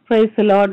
Price load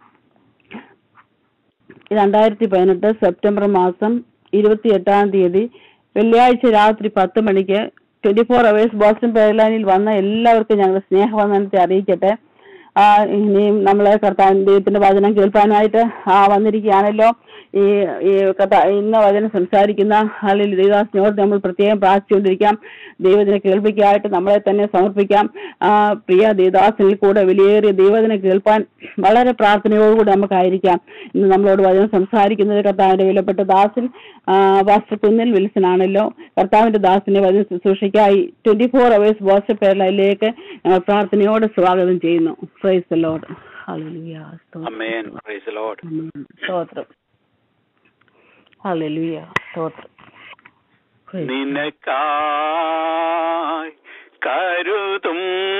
രണ്ടായിരത്തി പതിനെട്ട് September മാസം ഇരുപത്തി എട്ടാം തീയതി വെള്ളിയാഴ്ച രാത്രി പത്ത് മണിക്ക് ട്വന്റി ഫോർ അവേഴ്സ് ബോസ്റ്റൺ പേർലൈനിൽ വന്ന എല്ലാവർക്കും ഞങ്ങൾ സ്നേഹവന്ദനത്തെ അറിയിക്കട്ടെ ആ, ഇനിയും നമ്മളെ കർത്താൻ ദൈവത്തിന്റെ വചനം കേൾക്കാനായിട്ട് ആ വന്നിരിക്കുകയാണല്ലോ ഈ ഈ കഥ ഇന്ന് വചനം സംസാരിക്കുന്ന അല്ലെങ്കിൽ ദൈവദാസിനോട് നമ്മൾ പ്രത്യേകം പ്രാർത്ഥിച്ചുകൊണ്ടിരിക്കാം ദൈവത്തിനെ കേൾപ്പിക്കാനായിട്ട് നമ്മളെ തന്നെ സമർപ്പിക്കാം ആ പ്രിയ ദേവദാസനിൽ കൂടെ വിലയേറിയ ദൈവത്തിനെ കേൾപ്പാൻ വളരെ പ്രാർത്ഥനയോടുകൂടി നമുക്കായിരിക്കാം ഇന്ന് നമ്മളോട് വചനം സംസാരിക്കുന്നത് കർത്താവിന്റെ വിലപ്പെട്ട ദാസൻ ആ, പാസ്റ്റർ കുന്നിൽ വിൽസൺ ആണല്ലോ കർത്താവിന്റെ ദാസിനെ വചന ശുശ്രൂഷയ്ക്കായി ട്വന്റി ഫോർ അവേഴ്സ് വാട്സ്ആപ്പ് പേരിലേക്ക് ഞങ്ങൾ പ്രാർത്ഥനയോടെ സ്വാഗതം ചെയ്യുന്നു പ്രൈസ് ലോഡ് ഹല്ലേലൂയ സ്തോത്രം. അമേൻ പ്രൈസ് ലോർഡ് ആമേൻ. സ്തോത്രം ഹല്ലേലൂയ സ്തോത്രം Praise നിനക്കായി കരുതും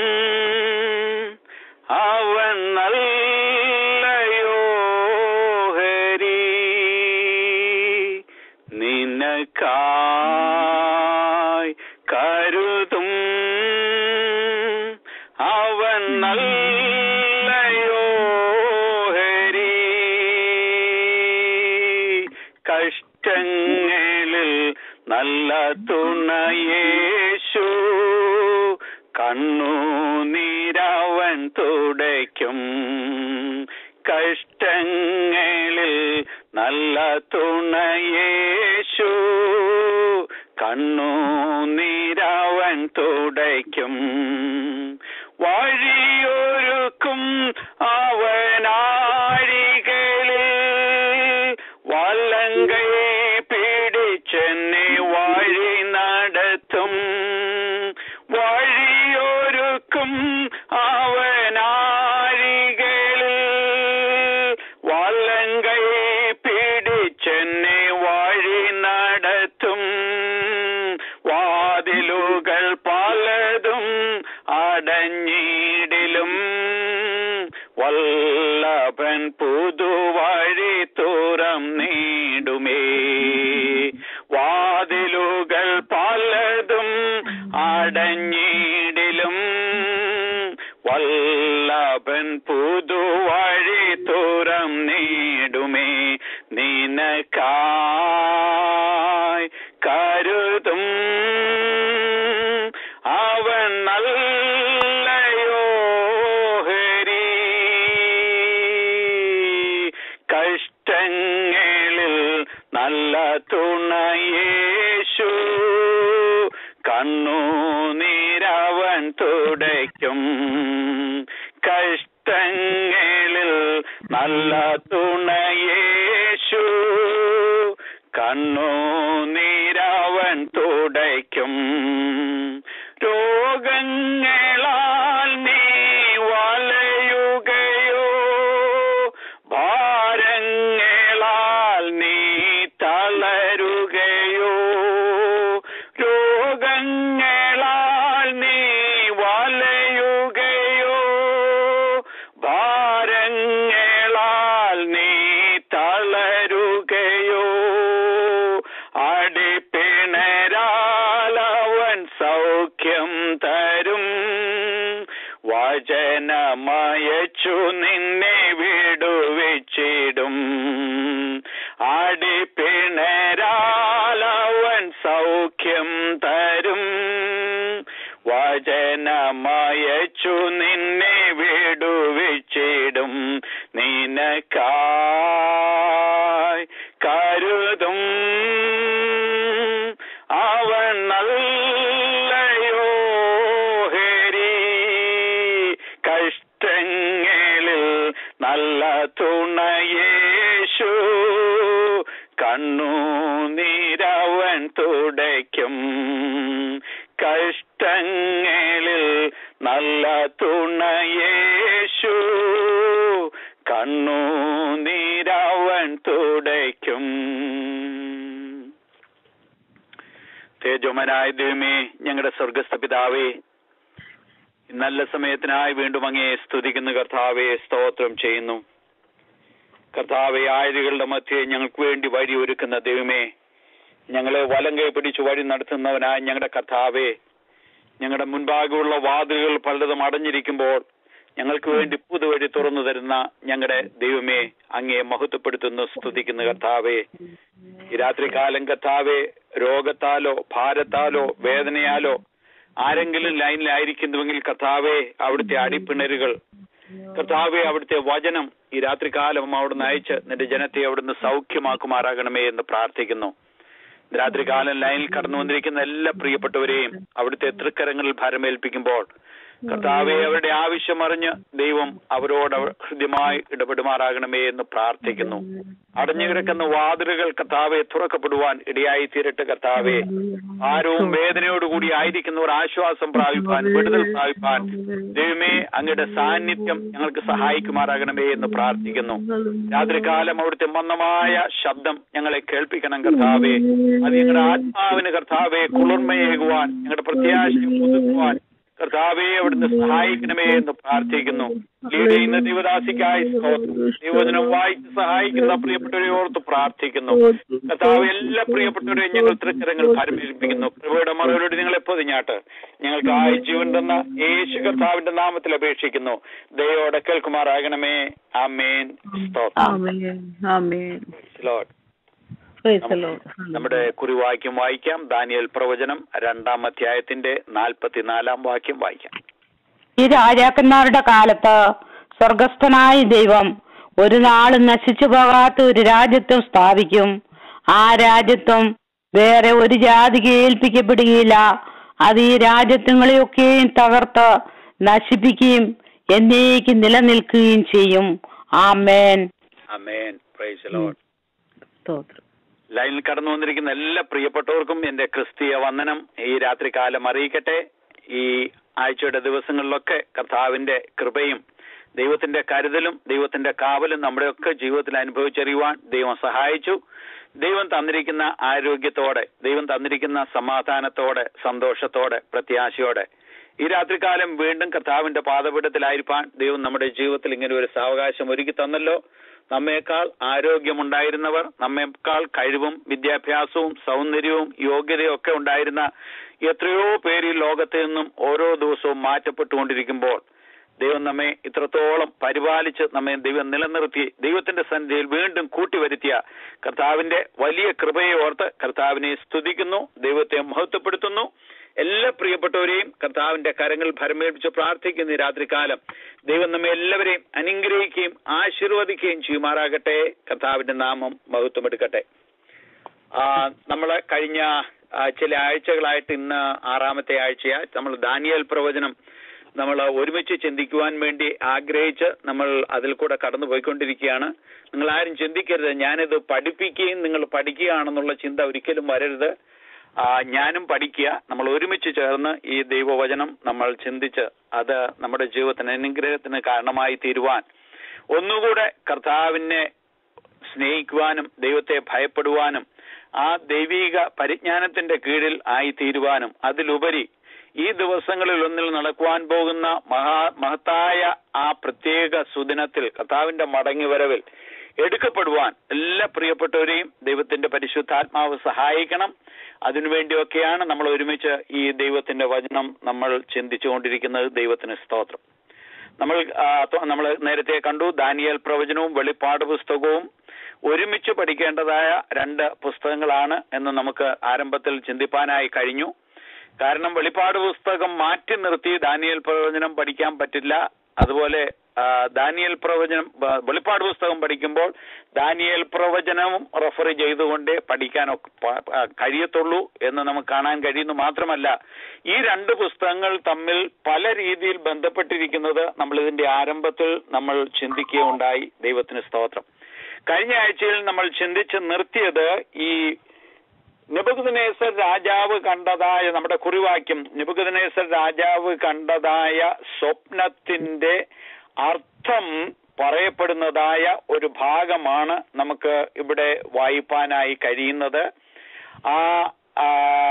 അവൻ നല്ലയോഹരി നിനക്കായി കരുതും അവൻ നല്ലയോഹരി കഷ്ടങ്ങളിൽ നല്ല തുണയേശു കണ്ണുനീരവൻ തുടയ്ക്കും കഷ്ടങ്ങളിൽ നല്ല തുണയേശു കണ്ണുനീരവൻ തുടയ്ക്കും വഴിയൊരുക്കും അവനാഴികളിൽ വല്ലങ്കൈ പിടിച്ചെന്നെ വഴി നടത്തും വഴിയൊരുക്കും അവനാഴികളിൽ വല്ലങ്കൈ പിടിച്ചെന്നെ വഴി നടത്തും വാതിലുകൾ പലതും അടഞ്ഞിടിലും വല്ലഭൻ പുതുവഴി തുറം നീടുമേ വാതിലുകൾ പലതും അടഞ്ഞിടിലും വല്ലഭൻ പുതുവഴി തുറം നീടുമേ നിനക്കായി കരുതും അവൻ നല്ലയോഹരി കഷ്ടങ്ങളിൽ നല്ല തുണയേശു കണ്ണുനീരവൻ തുടയ്ക്കും കഷ്ടങ്ങളിൽ നല്ല തുണയേശു കണ്ണുനീരവൻ തുടയ്ക്കും രോഗങ്ങളാൽ നീ വലയുകയോ ഭാരങ്ങളാൽ നീ തളരുകയോ രോഗങ്ങളാൽ നീ വലയുകയോ ഭാരങ്ങളാൽ നീ തളരുകയോ അടിപ്പിണരാലവൻ സൗഖ്യം തരും വചനമയച്ചു നിന്നെ വിടുവിച്ചിടും അടിപ്പിണരാലവൻ സൗഖ്യം തരും വചനമയച്ചു നിന്നെ വിടുവിച്ചിടും നിനക്കായി കരുതും അവൻ നല്ലയോഹരി കഷ്ടങ്ങളിൽ നല്ല തുണയേശു കണ്ണുനീരവൻ തുടയ്ക്കും കഷ്ടങ്ങളിൽ നല്ല തുണയേശു കണ്ണുനീരവൻ തുടയ്ക്കും തേജോമനായ ദൈവമേ ഞങ്ങളുടെ സ്വർഗസ്ഥ പിതാവേ ഈ നല്ല സമയത്തിനായി വീണ്ടും അങ്ങേ സ്തുതിക്കുന്ന കർത്താവെ സ്തോത്രം ചെയ്യുന്നു കർത്താവെ ആയലുകളുടെ മധ്യേ ഞങ്ങൾക്ക് വേണ്ടി വഴി ഒരുക്കുന്ന ദൈവമേ ഞങ്ങളെ വലം കൈ പിടിച്ച് വഴി നടത്തുന്നവനായ ഞങ്ങളുടെ കർത്താവെ ഞങ്ങളുടെ മുൻപാകെയുള്ള വാതിലുകൾ പലതും അടഞ്ഞിരിക്കുമ്പോൾ ഞങ്ങൾക്ക് വേണ്ടി പുതുവഴി തുറന്നു തരുന്ന ഞങ്ങളുടെ ദൈവമേ അങ്ങയെ മഹത്വപ്പെടുത്തുന്നു സ്തുതിക്കുന്നു കർത്താവേ ഈ രാത്രികാലം കർത്താവെ രോഗത്താലോ ഭാരത്താലോ വേദനയാലോ ആരെങ്കിലും ലൈനിലായിരിക്കുന്നുവെങ്കിൽ കർത്താവെ അവിടുത്തെ അടിപ്പിണരുകൾ കർത്താവെ അവിടുത്തെ വചനം ഈ രാത്രികാലം അവിടുന്ന് അയച്ച് നിന്റെ ജനത്തെ അവിടുന്ന് സൗഖ്യമാക്കുമാറാകണമേ എന്ന് പ്രാർത്ഥിക്കുന്നു രാത്രികാലം ലൈനിൽ കടന്നു വന്നിരിക്കുന്ന എല്ലാ പ്രിയപ്പെട്ടവരെയും അവിടുത്തെ തൃക്കരങ്ങളിൽ ഭരമേൽപ്പിക്കുമ്പോൾ കർത്താവെ അവരുടെ ആവശ്യം അറിഞ്ഞ് ദൈവം അവരോട് അവ- ഹൃദ്യമായി ഇടപെടുമാറാകണമേ എന്ന് പ്രാർത്ഥിക്കുന്നു അടഞ്ഞു കിടക്കുന്ന വാതിലുകൾ കർത്താവെ തുറക്കപ്പെടുവാൻ ഇടയായി തീരട്ടെ കർത്താവെ ഭാരവും വേദനയോടുകൂടി ആയിരിക്കുന്നവർ ആശ്വാസം പ്രാപിപ്പാൻ വിടുതൽ പ്രാപിപ്പാൻ ദൈവമേ അങ്ങയുടെ സാന്നിധ്യം ഞങ്ങൾക്ക് സഹായിക്കുമാറാകണമേ എന്ന് പ്രാർത്ഥിക്കുന്നു രാത്രികാലം അവിടുത്തെ മന്ദമായ ശബ്ദം ഞങ്ങളെ കേൾപ്പിക്കണം കർത്താവെ അത് ഞങ്ങളുടെ ആത്മാവിന് കർത്താവെ കുളിർമയേകുവാൻ ഞങ്ങളുടെ പ്രത്യാശയും പുതുക്കുവാൻ കർത്താവെ അവിടുന്ന് സഹായിക്കണമേ എന്ന് പ്രാർത്ഥിക്കുന്നു ലീഡ് ചെയ്യുന്ന ദൈവദാസിക്കായി സ്തോത്രം ദൈവജനം വായിച്ച് സഹായിക്കുന്ന പ്രിയപ്പെട്ടവരെ ഓർത്ത് പ്രാർത്ഥിക്കുന്നു കർത്താവ് എല്ലാ പ്രിയപ്പെട്ടവരെയും ഞങ്ങൾ തൃക്കരങ്ങൾ പരമേൽപ്പിക്കുന്നു കൃപയുടെ മറുപടി നിങ്ങളെ പൊതിഞ്ഞാട്ട് ഞങ്ങൾക്ക് ആയി ജീവൻ തന്ന യേശു കർത്താവിന്റെ നാമത്തിൽ അപേക്ഷിക്കുന്നു ദയോടെ കേൾക്കുമാറാകണമേ ആമേൻ സ്തോത്രം ആമേൻ ആമേൻ ലോർഡ് പ്രൈസ് ദി ലോർഡ് നമ്മുടെ കുറിവാക്യം വായിക്കാം ദാനിയൽ പ്രവചനം രണ്ടാം അധ്യായത്തിന്റെ നാൽപ്പത്തിനാലാം വാക്യം വായിക്കാം ഈ രാജാക്കന്മാരുടെ കാലത്ത് സ്വർഗസ്ഥനായ ദൈവം ഒരു നാളും നശിച്ചു പോകാത്ത ഒരു രാജ്യത്വം സ്ഥാപിക്കും ആ രാജ്യത്വം വേറെ ഒരു ജാതിക്ക് ഏൽപ്പിക്കപ്പെടുകയില്ല അത് ഈ രാജ്യത്വങ്ങളെയൊക്കെയും തകർത്ത് നശിപ്പിക്കുകയും എന്നേക്ക് നിലനിൽക്കുകയും ചെയ്യും ആമേൻ അമേൻ പ്രൈസ് ലോർഡ് സ്തോത്രം ലൈനിൽ കടന്നു വന്നിരിക്കുന്ന എല്ലാ പ്രിയപ്പെട്ടവർക്കും എന്റെ ക്രിസ്തീയ വന്ദനം ഈ രാത്രികാലം അറിയിക്കട്ടെ ഈ ആഴ്ചയുടെ ദിവസങ്ങളിലൊക്കെ കർത്താവിന്റെ കൃപയും ദൈവത്തിന്റെ കരുതലും ദൈവത്തിന്റെ കാവലും നമ്മുടെയൊക്കെ ജീവിതത്തിൽ അനുഭവിച്ചറിയുവാൻ ദൈവം സഹായിച്ചു ദൈവം തന്നിരിക്കുന്ന ആരോഗ്യത്തോടെ ദൈവം തന്നിരിക്കുന്ന സമാധാനത്തോടെ സന്തോഷത്തോടെ പ്രത്യാശയോടെ ഈ രാത്രികാലം വീണ്ടും കർത്താവിന്റെ പാദപീഠത്തിലായിരിക്കാൻ ദൈവം നമ്മുടെ ജീവിതത്തിൽ ഇങ്ങനെ ഒരു സാവകാശം ഒരുക്കി തന്നല്ലോ നമ്മേക്കാൾ ആരോഗ്യമുണ്ടായിരുന്നവർ നമ്മേക്കാൾ കഴിവും വിദ്യാഭ്യാസവും സൗന്ദര്യവും യോഗ്യതയും ഒക്കെ ഉണ്ടായിരുന്ന എത്രയോ പേര് ഈ ലോകത്ത് നിന്നും ഓരോ ദിവസവും മാറ്റപ്പെട്ടുകൊണ്ടിരിക്കുമ്പോൾ ദൈവം നമ്മെ ഇത്രത്തോളം പരിപാലിച്ച് നമ്മെ ദൈവം നിലനിർത്തി ദൈവത്തിന്റെ സന്നിധിയിൽ വീണ്ടും കൂട്ടിവരുത്തിയ കർത്താവിന്റെ വലിയ കൃപയെ ഓർത്ത് കർത്താവിനെ സ്തുതിക്കുന്നു ദൈവത്തെ മഹത്വപ്പെടുത്തുന്നു എല്ലാ പ്രിയപ്പെട്ടവരെയും കർത്താവിന്റെ കരങ്ങൾ ഭരമേൽപ്പിച്ച് പ്രാർത്ഥിക്കുന്ന ഈ രാത്രികാലം ദൈവം നമ്മെ എല്ലാവരെയും അനുഗ്രഹിക്കുകയും ആശീർവദിക്കുകയും ചെയ്യുമാറാകട്ടെ കർത്താവിന്റെ നാമം മഹത്വമെടുക്കട്ടെ ആ, നമ്മള് കഴിഞ്ഞ ആ, ചില ആഴ്ചകളായിട്ട് ഇന്ന് ആറാമത്തെ ആഴ്ചയാ നമ്മൾ ദാനിയൽ പ്രവചനം നമ്മൾ ഒരുമിച്ച് ചിന്തിക്കുവാൻ വേണ്ടി ആഗ്രഹിച്ച് നമ്മൾ അതിൽ കൂടെ കടന്നു പോയിക്കൊണ്ടിരിക്കുകയാണ് നിങ്ങൾ ആരും ചിന്തിക്കരുത് ഞാനിത് പഠിപ്പിക്കുകയും നിങ്ങൾ പഠിക്കുകയാണെന്നുള്ള ചിന്ത ഒരിക്കലും വരരുത് ആ, ഞാനും പഠിക്കുക നമ്മൾ ഒരുമിച്ച് ചേർന്ന് ഈ ദൈവവചനം നമ്മൾ ചിന്തിച്ച് അത് നമ്മുടെ ജീവിതത്തിന് അനുഗ്രഹത്തിന് കാരണമായി തീരുവാൻ ഒന്നുകൂടെ കർത്താവിനെ സ്നേഹിക്കുവാനും ദൈവത്തെ ഭയപ്പെടുവാനും ആ ദൈവീക പരിജ്ഞാനത്തിന്റെ കീഴിൽ ആയി തീരുവാനും അതിലുപരി ഈ ദിവസങ്ങളിൽ ഒന്നിൽ നടക്കുവാൻ പോകുന്ന മഹാ മഹത്തായ ആ പ്രത്യേക സുദിനത്തിൽ കർത്താവിന്റെ മടങ്ങിവരവിൽ എടുക്കപ്പെടുവാൻ എല്ലാ പ്രിയപ്പെട്ടവരെയും ദൈവത്തിന്റെ പരിശുദ്ധാത്മാവ് സഹായിക്കണം അതിനുവേണ്ടിയൊക്കെയാണ് നമ്മൾ ഒരുമിച്ച് ഈ ദൈവത്തിന്റെ വചനം നമ്മൾ ചിന്തിച്ചുകൊണ്ടിരിക്കുന്നത് ദൈവത്തിന് സ്തോത്രം നമ്മൾ നമ്മൾ നേരത്തെ കണ്ടു ദാനിയൽ പ്രവചനവും വെളിപ്പാട് പുസ്തകവും ഒരുമിച്ച് പഠിക്കേണ്ടതായ രണ്ട് പുസ്തകങ്ങളാണ് എന്ന് നമുക്ക് ആരംഭത്തിൽ ചിന്തിപ്പാനായി കഴിഞ്ഞു കാരണം വെളിപ്പാട് പുസ്തകം മാറ്റി നിർത്തി ദാനിയൽ പ്രവചനം പഠിക്കാൻ പറ്റില്ല അതുപോലെ ആ, ദാനിയൽ പ്രവചനം ബ- വെളിപ്പാട് പുസ്തകം പഠിക്കുമ്പോൾ ദാനിയൽ പ്രവചനവും റെഫർ ചെയ്തുകൊണ്ട് പഠിക്കാൻ ഒക്കെ പ- ആ, കഴിയത്തുള്ളൂ എന്ന് നമുക്ക് കാണാൻ കഴിയുന്നു മാത്രമല്ല ഈ രണ്ട് പുസ്തകങ്ങൾ തമ്മിൽ പല രീതിയിൽ ബന്ധപ്പെട്ടിരിക്കുന്നത് നമ്മൾ ഇതിന്റെ ആരംഭത്തിൽ നമ്മൾ ചിന്തിക്കുകയുണ്ടായി ദൈവത്തിന് സ്തോത്രം കഴിഞ്ഞ ആഴ്ചയിൽ നമ്മൾ ചിന്തിച്ച് നിർത്തിയത് ഈ നിബുക്കദ്നേസർ രാജാവ് കണ്ടതായ നമ്മുടെ കുറിവാക്യം നിബുക്കദ്നേസർ രാജാവ് കണ്ടതായ സ്വപ്നത്തിന്റെ അർത്ഥം പറയപ്പെടുന്നതായ ഒരു ഭാഗമാണ് നമുക്ക് ഇവിടെ വായിപ്പാനായി കഴിയുന്നത് ആ ആ,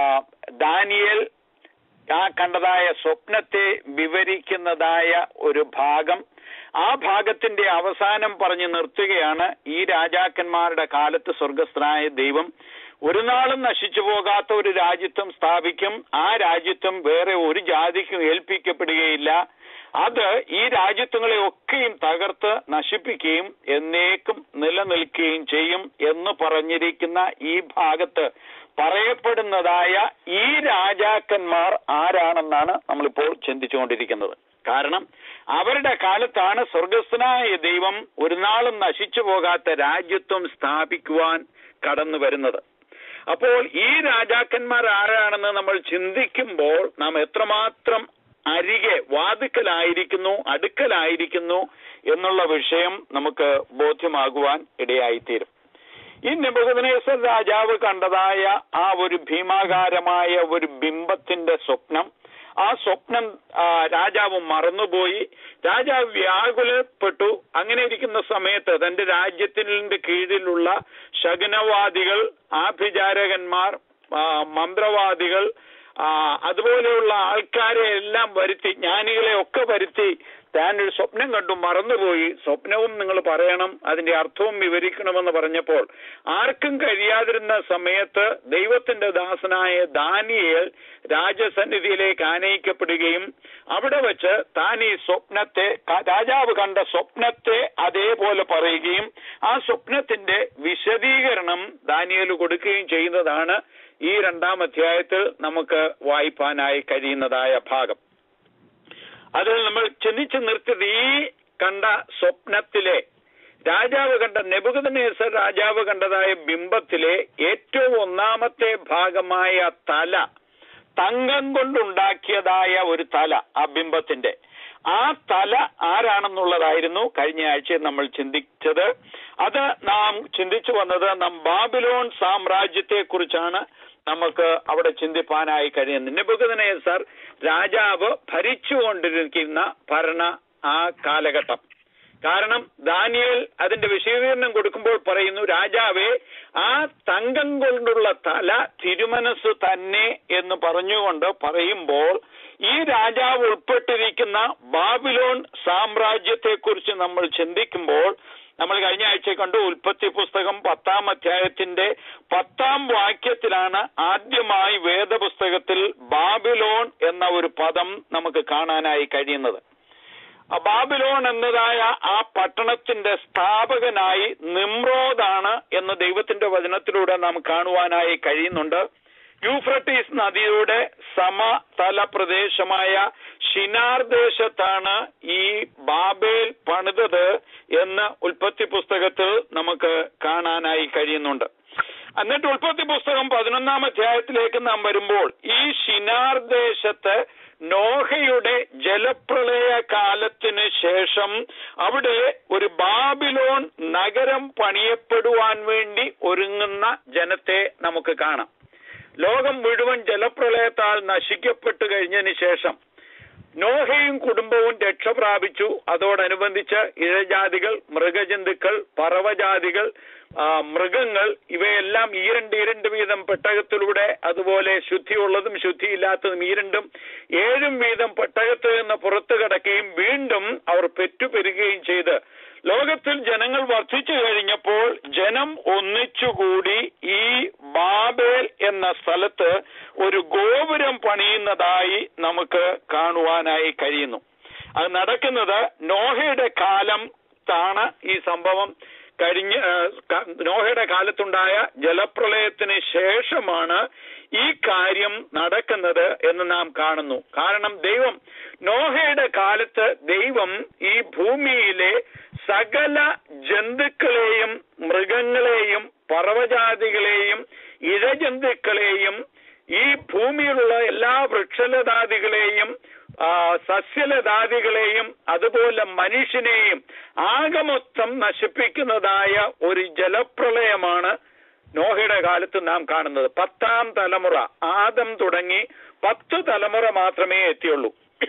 ദാനിയേൽ ആ കണ്ടതായ സ്വപ്നത്തെ വിവരിക്കുന്നതായ ഒരു ഭാഗം ആ ഭാഗത്തിന്റെ അവസാനം പറഞ്ഞു നിർത്തുകയാണ് ഈ രാജാക്കന്മാരുടെ കാലത്ത് സ്വർഗസ്ഥനായ ദൈവം ഒരു നാളും നശിച്ചു പോകാത്ത ഒരു രാജ്യത്വം സ്ഥാപിക്കും ആ രാജ്യത്വം വേറെ ഒരു ജാതിക്കും ഏൽപ്പിക്കപ്പെടുകയില്ല അത് ഈ രാജ്യത്വങ്ങളെ ഒക്കെയും തകർത്ത് നശിപ്പിക്കുകയും എന്നേക്കും നിലനിൽക്കുകയും ചെയ്യും എന്ന് പറഞ്ഞിരിക്കുന്ന ഈ ഭാഗത്ത് പറയപ്പെടുന്നതായ ഈ രാജാക്കന്മാർ ആരാണെന്നാണ് നമ്മളിപ്പോൾ ചിന്തിച്ചുകൊണ്ടിരിക്കുന്നത് കാരണം അവരുടെ കാലത്താണ് സ്വർഗസ്ഥനായ ദൈവം ഒരു നാളും നശിച്ചു പോകാത്ത രാജ്യത്വം സ്ഥാപിക്കുവാൻ കടന്നു വരുന്നത് അപ്പോൾ ഈ രാജാക്കന്മാർ ആരാണെന്ന് നമ്മൾ ചിന്തിക്കുമ്പോൾ നാം എത്രമാത്രം അരികെ വാതുക്കലായിരിക്കുന്നു അടുക്കലായിരിക്കുന്നു എന്നുള്ള വിഷയം നമുക്ക് ബോധ്യമാകുവാൻ ഇടയായിത്തീരും ഈ നെബുഖദ്നേസർ രാജാവ് കണ്ടതായ ആ ഒരു ഭീമാകാരമായ ഒരു ബിംബത്തിന്റെ സ്വപ്നം ആ സ്വപ്നം ആ, രാജാവ് മറന്നുപോയി രാജാവ് വ്യാകുലപ്പെട്ടു അങ്ങനെ ഇരിക്കുന്ന സമയത്ത് തന്റെ രാജ്യത്തിന്റെ കീഴിലുള്ള ശകുനവാദികൾ ആഭിചാരകന്മാർ ആ, മന്ത്രവാദികൾ ആ, അതുപോലെയുള്ള ആൾക്കാരെ എല്ലാം വരുത്തി ജ്ഞാനികളെ ഒക്കെ വരുത്തി താൻ ഒരു സ്വപ്നം കണ്ടു മറന്നുപോയി സ്വപ്നവും നിങ്ങൾ പറയണം അതിന്റെ അർത്ഥവും വിവരിക്കണമെന്ന് പറഞ്ഞപ്പോൾ ആർക്കും കഴിയാതിരുന്ന സമയത്ത് ദൈവത്തിന്റെ ദാസനായ ദാനിയേൽ രാജസന്നിധിയിലേക്ക് ആനയിക്കപ്പെടുകയും അവിടെ വെച്ച് താൻ ഈ സ്വപ്നത്തെ ക- രാജാവ് കണ്ട സ്വപ്നത്തെ അതേപോലെ പറയുകയും ആ സ്വപ്നത്തിന്റെ വിശദീകരണം ദാനിയേൽ കൊടുക്കുകയും ചെയ്യുന്നതാണ് ഈ രണ്ടാം അധ്യായത്തിൽ നമുക്ക് വായിപ്പാനായി കഴിയുന്നതായ ഭാഗം അതിൽ നമ്മൾ ചിന്തിച്ചു നിർത്തിയത് ഈ കണ്ട സ്വപ്നത്തിലെ രാജാവ് കണ്ട നെബുഗദനേസർ രാജാവ് കണ്ടതായ ബിംബത്തിലെ ഏറ്റവും ഒന്നാമത്തെ ഭാഗമായ തല തങ്കം കൊണ്ടുണ്ടാക്കിയതായ ഒരു തല ആ ബിംബത്തിന്റെ ആ തല ആരാണെന്നുള്ളതായിരുന്നു കഴിഞ്ഞ ആഴ്ച നമ്മൾ ചിന്തിച്ചത് അത് നാം ചിന്തിച്ചു വന്നത് നാം ബാബിലോൺ സാമ്രാജ്യത്തെ കുറിച്ചാണ് നമുക്ക് അവിടെ ചിന്തിപ്പാനായി കഴിയുന്നത് നെബുഗദനേസർ രാജാവ് ഭരിച്ചുകൊണ്ടിരിക്കുന്ന ഭരണ ആ കാലഘട്ടം കാരണം ദാനിയേൽ അതിന്റെ വിശദീകരണം കൊടുക്കുമ്പോൾ പറയുന്നു രാജാവേ ആ തങ്കം കൊണ്ടുള്ള തല തിരുമനസ് തന്നെ എന്ന് പറഞ്ഞുകൊണ്ട് പറയുമ്പോൾ ഈ രാജാവ് ഉൾപ്പെട്ടിരിക്കുന്ന ബാബിലോൺ സാമ്രാജ്യത്തെക്കുറിച്ച് നമ്മൾ ചിന്തിക്കുമ്പോൾ നമ്മൾ കഴിഞ്ഞ ആഴ്ച കണ്ടു ഉൽപ്പത്തി പുസ്തകം പത്താം അധ്യായത്തിന്റെ പത്താം വാക്യത്തിലാണ് ആദ്യമായി വേദപുസ്തകത്തിൽ ബാബിലോൺ എന്ന ഒരു പദം നമുക്ക് കാണാനായി കഴിയുന്നത് ആ ബാബിലോൺ എന്നതായ ആ പട്ടണത്തിന്റെ സ്ഥാപകനായി നിമ്രോദാണ് എന്ന് ദൈവത്തിന്റെ വചനത്തിലൂടെ നാം കാണുവാനായി കഴിയുന്നുണ്ട് യൂഫ്രട്ടീസ് നദിയുടെ സമതല പ്രദേശമായ ഷിനാർ ദേശത്താണ് ഈ ബാബേൽ പണിതത് എന്ന് ഉൽപ്പത്തി പുസ്തകത്തിൽ നമുക്ക് കാണാനായി കഴിയുന്നുണ്ട് എന്നിട്ട് ഉൽപ്പത്തി പുസ്തകം പതിനൊന്നാം അധ്യായത്തിലേക്ക് നാം വരുമ്പോൾ ഈ ഷിനാർ ദേശത്ത് നോഹയുടെ ജലപ്രളയ കാലത്തിന് ശേഷം അവിടെ ഒരു ബാബിലോൺ നഗരം പണിയപ്പെടുവാൻ വേണ്ടി ഒരുങ്ങുന്ന ജനത്തെ നമുക്ക് കാണാം ലോകം മുഴുവൻ ജലപ്രളയത്താൽ നശിക്കപ്പെട്ടു കഴിഞ്ഞതിന് ശേഷം നോഹയും കുടുംബവും രക്ഷ പ്രാപിച്ചു അതോടനുബന്ധിച്ച് ഇഴജാതികൾ മൃഗജന്തുക്കൾ പറവജാതികൾ ആ, മൃഗങ്ങൾ ഇവയെല്ലാം ഈരണ്ട് ഈരണ്ട് വീതം പെട്ടകത്തിലൂടെ അതുപോലെ ശുദ്ധിയുള്ളതും ശുദ്ധിയില്ലാത്തതും ഈരണ്ടും ഏഴും വീതം പെട്ടകത്തിൽ നിന്ന് പുറത്തു കടക്കുകയും വീണ്ടും അവർ പെറ്റുപെരുകയും ചെയ്ത് ലോകത്തിൽ ജനങ്ങൾ വർദ്ധിച്ചു കഴിഞ്ഞപ്പോൾ ജനം ഒന്നിച്ചുകൂടി ഈ ബാബേൽ എന്ന സ്ഥലത്ത് ഒരു ഗോപുരം പണിയുന്നതായി നമുക്ക് കാണുവാനായി കഴിയുന്നു അത് നടക്കുന്നത് നോഹയുടെ കാലം താണ് ഈ സംഭവം കഴിഞ്ഞ് ആ, ക- നോഹയുടെ കാലത്തുണ്ടായ ജലപ്രളയത്തിന് ശേഷമാണ് ഈ കാര്യം നടക്കുന്നത് എന്ന് നാം കാണുന്നു കാരണം ദൈവം നോഹയുടെ കാലത്ത് ദൈവം ഈ ഭൂമിയിലെ സകല ജന്തുക്കളെയും മൃഗങ്ങളെയും പർവ്വജാതികളെയും ഇഴജന്തുക്കളെയും ഈ ഭൂമിയിലുള്ള എല്ലാ വൃക്ഷലതാദികളെയും ആ, സസ്യലതാദികളെയും അതുപോലെ മനുഷ്യനെയും ആകമൊത്തം നശിപ്പിക്കുന്നതായ ഒരു ജലപ്രളയമാണ് നോഹയുടെ കാലത്ത് നാം കാണുന്നത് പത്താം തലമുറ ആദം തുടങ്ങി പത്ത് തലമുറ മാത്രമേ എത്തിയുള്ളൂ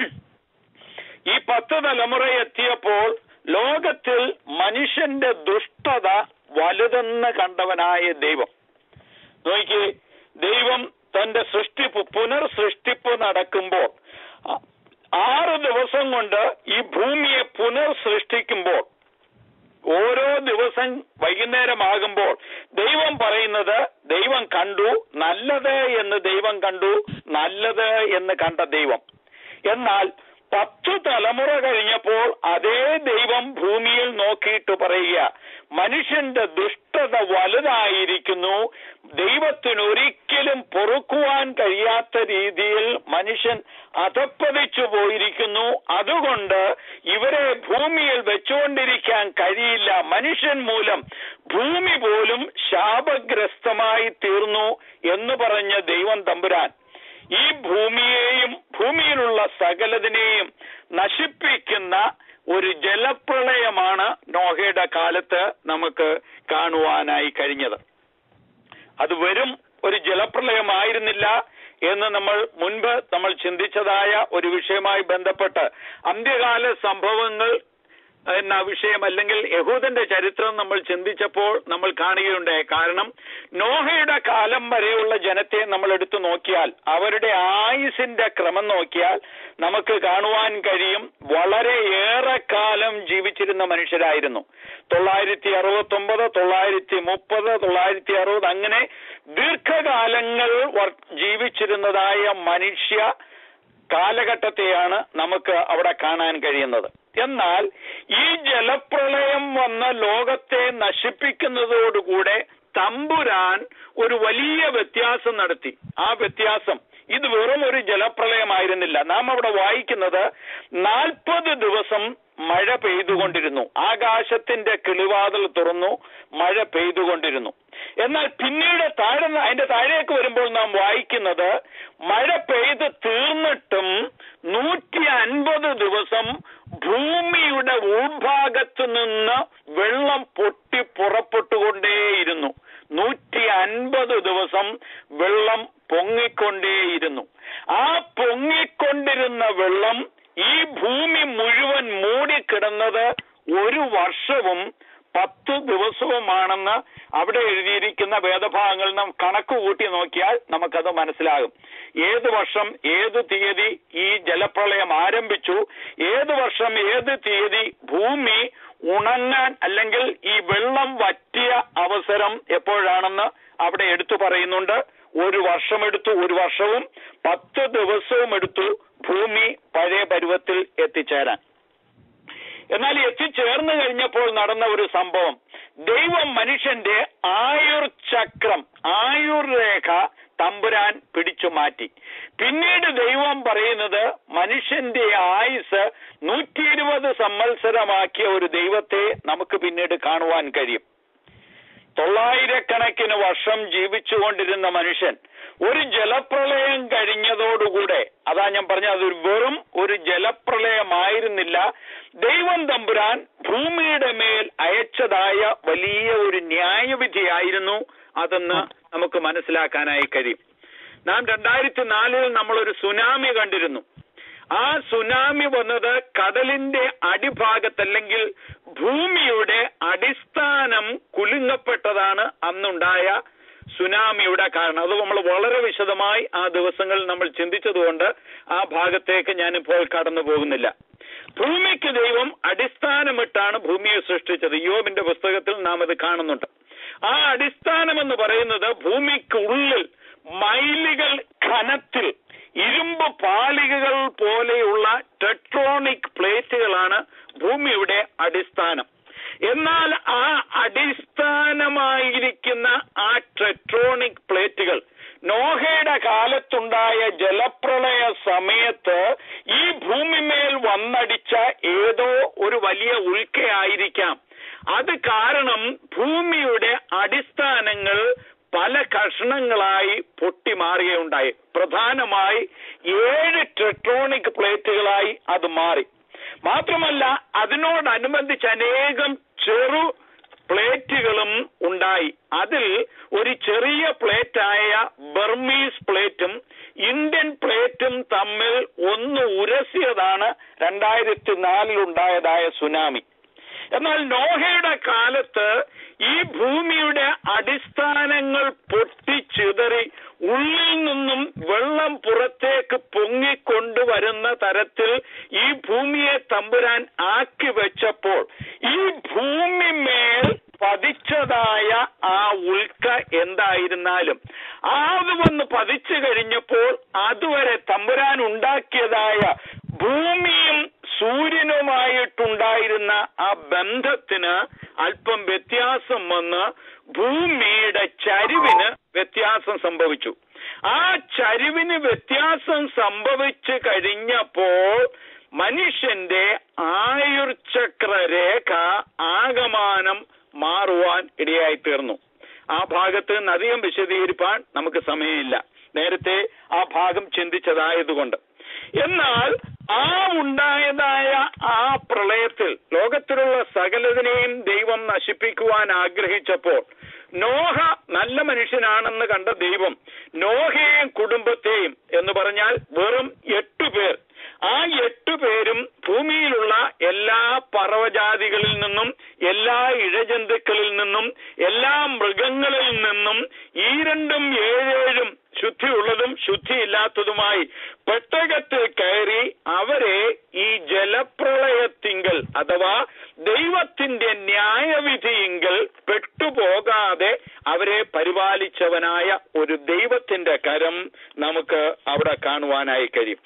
ഈ പത്ത് തലമുറ എത്തിയപ്പോൾ ലോകത്തിൽ മനുഷ്യന്റെ ദുഷ്ടത വലുതെന്ന് കണ്ടവനായ ദൈവം നോക്കി ദൈവം തന്റെ സൃഷ്ടിപ്പ് പുനർ സൃഷ്ടിപ്പ് നടക്കുമ്പോൾ ആ- ആറ് ദിവസം കൊണ്ട് ഈ ഭൂമിയെ പുനർ സൃഷ്ടിക്കുമ്പോൾ ഓരോ ദിവസം വൈകുന്നേരമാകുമ്പോൾ ദൈവം പറയുന്നത് ദൈവം കണ്ടു നല്ലത് എന്ന് ദൈവം കണ്ടു നല്ലത് എന്ന് കണ്ട ദൈവം എന്നാൽ പത്തു തലമുറ കഴിഞ്ഞപ്പോൾ അതേ ദൈവം ഭൂമിയിൽ നോക്കിയിട്ട് പറയുക മനുഷ്യന്റെ ദുഷ്ടത വലുതായിരിക്കുന്നു ദൈവത്തിന് ഒരിക്കലും പൊറുക്കുവാൻ കഴിയാത്ത രീതിയിൽ മനുഷ്യൻ അധപ്പതിച്ചു പോയിരിക്കുന്നു അതുകൊണ്ട് ഇവരെ ഭൂമിയിൽ വെച്ചുകൊണ്ടിരിക്കാൻ കഴിയില്ല മനുഷ്യൻ മൂലം ഭൂമി പോലും ശാപഗ്രസ്തമായി തീർന്നു എന്ന് പറഞ്ഞ ദൈവം തമ്പുരാൻ ഈ ഭൂമിയെയും ഭൂമിയിലുള്ള സകലതിനെയും നശിപ്പിക്കുന്ന ഒരു ജലപ്രളയമാണ് നോഹയുടെ കാലത്ത് നമുക്ക് കാണുവാനായി കഴിഞ്ഞത് അത് വെറും ഒരു ജലപ്രളയമായിരുന്നില്ല എന്ന് നമ്മൾ മുൻപ് നമ്മൾ ചിന്തിച്ചതായ ഒരു വിഷയമായി ബന്ധപ്പെട്ട് അന്ത്യകാല സംഭവങ്ങൾ എന്ന വിഷയം അല്ലെങ്കിൽ യഹൂദന്റെ ചരിത്രം നമ്മൾ ചിന്തിച്ചപ്പോൾ നമ്മൾ കാണുകയുണ്ടായി കാരണം നോഹയുടെ കാലം വരെയുള്ള ജനത്തെ നമ്മൾ എടുത്തു നോക്കിയാൽ അവരുടെ ആയുസിന്റെ ക്രമം നോക്കിയാൽ നമുക്ക് കാണുവാൻ കഴിയും വളരെ ഏറെ കാലം ജീവിച്ചിരുന്ന മനുഷ്യരായിരുന്നു തൊള്ളായിരത്തി അറുപത്തി ഒമ്പത് തൊള്ളായിരത്തി മുപ്പത് തൊള്ളായിരത്തി അറുപത് അങ്ങനെ ദീർഘകാലങ്ങൾ വർ- ജീവിച്ചിരുന്നതായ മനുഷ്യ കാലഘട്ടത്തെയാണ് നമുക്ക് അവിടെ കാണാൻ കഴിയുന്നത് എന്നാൽ ഈ ജലപ്രളയം വന്ന ലോകത്തെ നശിപ്പിക്കുന്നതോടുകൂടെ തമ്പുരാൻ ഒരു വലിയ വ്യത്യാസം നടത്തി ആ വ്യത്യാസം ഇത് വെറും ഒരു ജലപ്രളയമായിരുന്നില്ല നാം അവിടെ വായിക്കുന്നത് നാൽപ്പത് ദിവസം മഴ പെയ്തുകൊണ്ടിരുന്നു ആകാശത്തിന്റെ കിളിവാതിൽ തുറന്നു മഴ പെയ്തുകൊണ്ടിരുന്നു എന്നാൽ പിന്നീട് താഴെ അതിന്റെ താഴേക്ക് വരുമ്പോൾ നാം വായിക്കുന്നത് മഴ പെയ്ത് തീർന്നിട്ടും നൂറ്റി അൻപത് ദിവസം ഭൂമിയുടെ ഉൾഭാഗത്ത് നിന്ന് വെള്ളം പൊട്ടി പുറപ്പെട്ടുകൊണ്ടേയിരുന്നു നൂറ്റി അൻപത് ദിവസം വെള്ളം പൊങ്ങിക്കൊണ്ടേയിരുന്നു ആ പൊങ്ങിക്കൊണ്ടിരുന്ന വെള്ളം ഈ ഭൂമി മുഴുവൻ മൂടിക്കിടന്നത് ഒരു വർഷവും പത്ത് ദിവസവുമാണെന്ന് അവിടെ എഴുതിയിരിക്കുന്ന വേദഭാഗങ്ങൾ നാം കണക്ക് കൂട്ടി നോക്കിയാൽ നമുക്കത് മനസ്സിലാകും ഏത് വർഷം ഏത് തീയതി ഈ ജലപ്രളയം ആരംഭിച്ചു ഏത് വർഷം ഏത് തീയതി ഭൂമി ഉണങ്ങാൻ അല്ലെങ്കിൽ ഈ വെള്ളം വറ്റിയ അവസരം എപ്പോഴാണെന്ന് അവിടെ എടുത്തു പറയുന്നുണ്ട് ഒരു വർഷം എടുത്തു ഒരു വർഷവും പത്ത് ദിവസവും എടുത്തു ഭൂമി പഴയ പരുവത്തിൽ എത്തിച്ചേരാൻ എന്നാൽ എത്തിച്ചേർന്ന് കഴിഞ്ഞപ്പോൾ നടന്ന ഒരു സംഭവം ദൈവം മനുഷ്യന്റെ ആയുർ ചക്രം ആയുർ രേഖ തമ്പുരാൻ പിടിച്ചു മാറ്റി പിന്നീട് ദൈവം പറയുന്നത് മനുഷ്യന്റെ ആയുസ് നൂറ്റി ഇരുപത് സംവത്സരമാക്കിയ ഒരു ദൈവത്തെ നമുക്ക് പിന്നീട് കാണുവാൻ കഴിയും തൊള്ളായിരക്കണക്കിന് വർഷം ജീവിച്ചുകൊണ്ടിരുന്ന മനുഷ്യൻ ഒരു ജലപ്രളയം കഴിഞ്ഞതോടുകൂടെ അതാ ഞാൻ പറഞ്ഞ അതൊരു വെറും ഒരു ജലപ്രളയമായിരുന്നില്ല ദൈവം തമ്പുരാൻ ഭൂമിയുടെ മേൽ അയച്ചതായ വലിയ ഒരു ന്യായവിധിയായിരുന്നു അതെന്ന് നമുക്ക് മനസ്സിലാക്കാനായി കഴിയും നാം രണ്ടായിരത്തി നാലിൽ നമ്മളൊരു സുനാമി കണ്ടിരുന്നു ആ സുനാമി വന്നത് കടലിന്റെ അടിഭാഗത്തല്ലെങ്കിൽ ഭൂമിയുടെ അടിസ്ഥാനം കുലുങ്ങപ്പെട്ടതാണ് അന്നുണ്ടായ സുനാമിയുടെ കാരണം അത് നമ്മൾ വളരെ വിശദമായി ആ ദിവസങ്ങളിൽ നമ്മൾ ചിന്തിച്ചതുകൊണ്ട് ആ ഭാഗത്തേക്ക് ഞാനിപ്പോൾ കടന്നു പോകുന്നില്ല ഭൂമിക്ക് ദൈവം അടിസ്ഥാനമിട്ടാണ് ഭൂമിയെ സൃഷ്ടിച്ചത് യോബിന്റെ പുസ്തകത്തിൽ നാം ഇത് കാണുന്നുണ്ട് ആ അടിസ്ഥാനം എന്ന് പറയുന്നത് ഭൂമിക്കുള്ളിൽ മൈലുകൾ ഘനത്തിൽ ഇരുമ്പ് പാളികകൾ പോലെയുള്ള ടെട്രോണിക് പ്ലേറ്റുകളാണ് ഭൂമിയുടെ അടിസ്ഥാനം എന്നാൽ ആ അടിസ്ഥാനമായിരിക്കുന്ന ആ ടെട്രോണിക് പ്ലേറ്റുകൾ നോഹയുടെ കാലത്തുണ്ടായ ജലപ്രളയ സമയത്ത് ഈ ഭൂമിമേൽ വന്നടിച്ച ഏതോ ഒരു വലിയ ഉൽക്കയായിരിക്കാം അത് കാരണം ഭൂമിയുടെ അടിസ്ഥാനങ്ങൾ പല കഷ്ണങ്ങളായി പൊട്ടിമാറുകയുണ്ടായി പ്രധാനമായി ഏഴ് ടെട്രോണിക് പ്ലേറ്റുകളായി അത് മാറി മാത്രമല്ല അതിനോടനുബന്ധിച്ച് അനേകം ചെറു പ്ലേറ്റുകളും ഉണ്ടായി അതിൽ ഒരു ചെറിയ പ്ലേറ്റായ ബർമീസ് പ്ലേറ്റും ഇന്ത്യൻ പ്ലേറ്റും തമ്മിൽ ഒന്ന് ഉരസിയതാണ് രണ്ടായിരത്തി നാലിലുണ്ടായതായ സുനാമി എന്നാൽ നോഹയുടെ കാലത്ത് ഈ ഭൂമിയുടെ അടിസ്ഥാനങ്ങൾ പൊട്ടിച്ചിതറി ഉള്ളിൽ നിന്നും വെള്ളം പുറത്തേക്ക് പൊങ്ങിക്കൊണ്ടുവരുന്ന തരത്തിൽ ഈ ഭൂമിയെ തമ്പുരാൻ ആക്കി വെച്ചപ്പോൾ ഈ ഭൂമിമേൽ പതിച്ചതായ ആ ഉൽക്ക എന്തായിരുന്നാലും അത് വന്ന് പതിച്ചു കഴിഞ്ഞപ്പോൾ അതുവരെ തമ്പുരാൻ ഉണ്ടാക്കിയതായ ഭൂമിയും സൂര്യനുമായിട്ടുണ്ടായിരുന്ന ആ ബന്ധത്തിന് അല്പം വ്യത്യാസം വന്ന് ഭൂമിയുടെ ചരിവിന് വ്യത്യാസം സംഭവിച്ചു ആ ചരിവിന് വ്യത്യാസം സംഭവിച്ചു കഴിഞ്ഞപ്പോൾ മനുഷ്യന്റെ ആയുർചക്ര രേഖ ആകമാനം മാറുവാൻ ഇടയായി തീർന്നു ആ ഭാഗത്ത് നിന്ന് അധികം വിശദീകരിപ്പാൻ നമുക്ക് സമയമില്ല നേരത്തെ ആ ഭാഗം ചിന്തിച്ചതായതുകൊണ്ട് എന്നാൽ ആ ഉണ്ടായതായ ആ പ്രളയത്തിൽ ലോകത്തിലുള്ള സകലതിനെയും ദൈവം നശിപ്പിക്കുവാൻ ആഗ്രഹിച്ചപ്പോൾ നോഹ നല്ല മനുഷ്യനാണെന്ന് കണ്ട ദൈവം നോഹയെയും കുടുംബത്തെയും എന്ന് പറഞ്ഞാൽ വെറും എട്ടു പേർ ആ എട്ടു പേരും ഭൂമിയിലുള്ള എല്ലാ പറവജാതികളിൽ നിന്നും എല്ലാ ഇഴജന്തുക്കളിൽ നിന്നും എല്ലാ മൃഗങ്ങളിൽ നിന്നും ഈ രണ്ടും ഏഴേഴും ശുദ്ധിയുള്ളതും ശുദ്ധിയില്ലാത്തതുമായി പെട്ടകത്തിൽ കയറി അവരെ ഈ ജലപ്രളയത്തിങ്കൽ അഥവാ ദൈവത്തിന്റെ ന്യായവിധിയിങ്കൽ പെട്ടുപോകാതെ അവരെ പരിപാലിച്ചവനായ ഒരു ദൈവത്തിന്റെ കരം നമുക്ക് അവിടെ കാണുവാനായി കഴിയും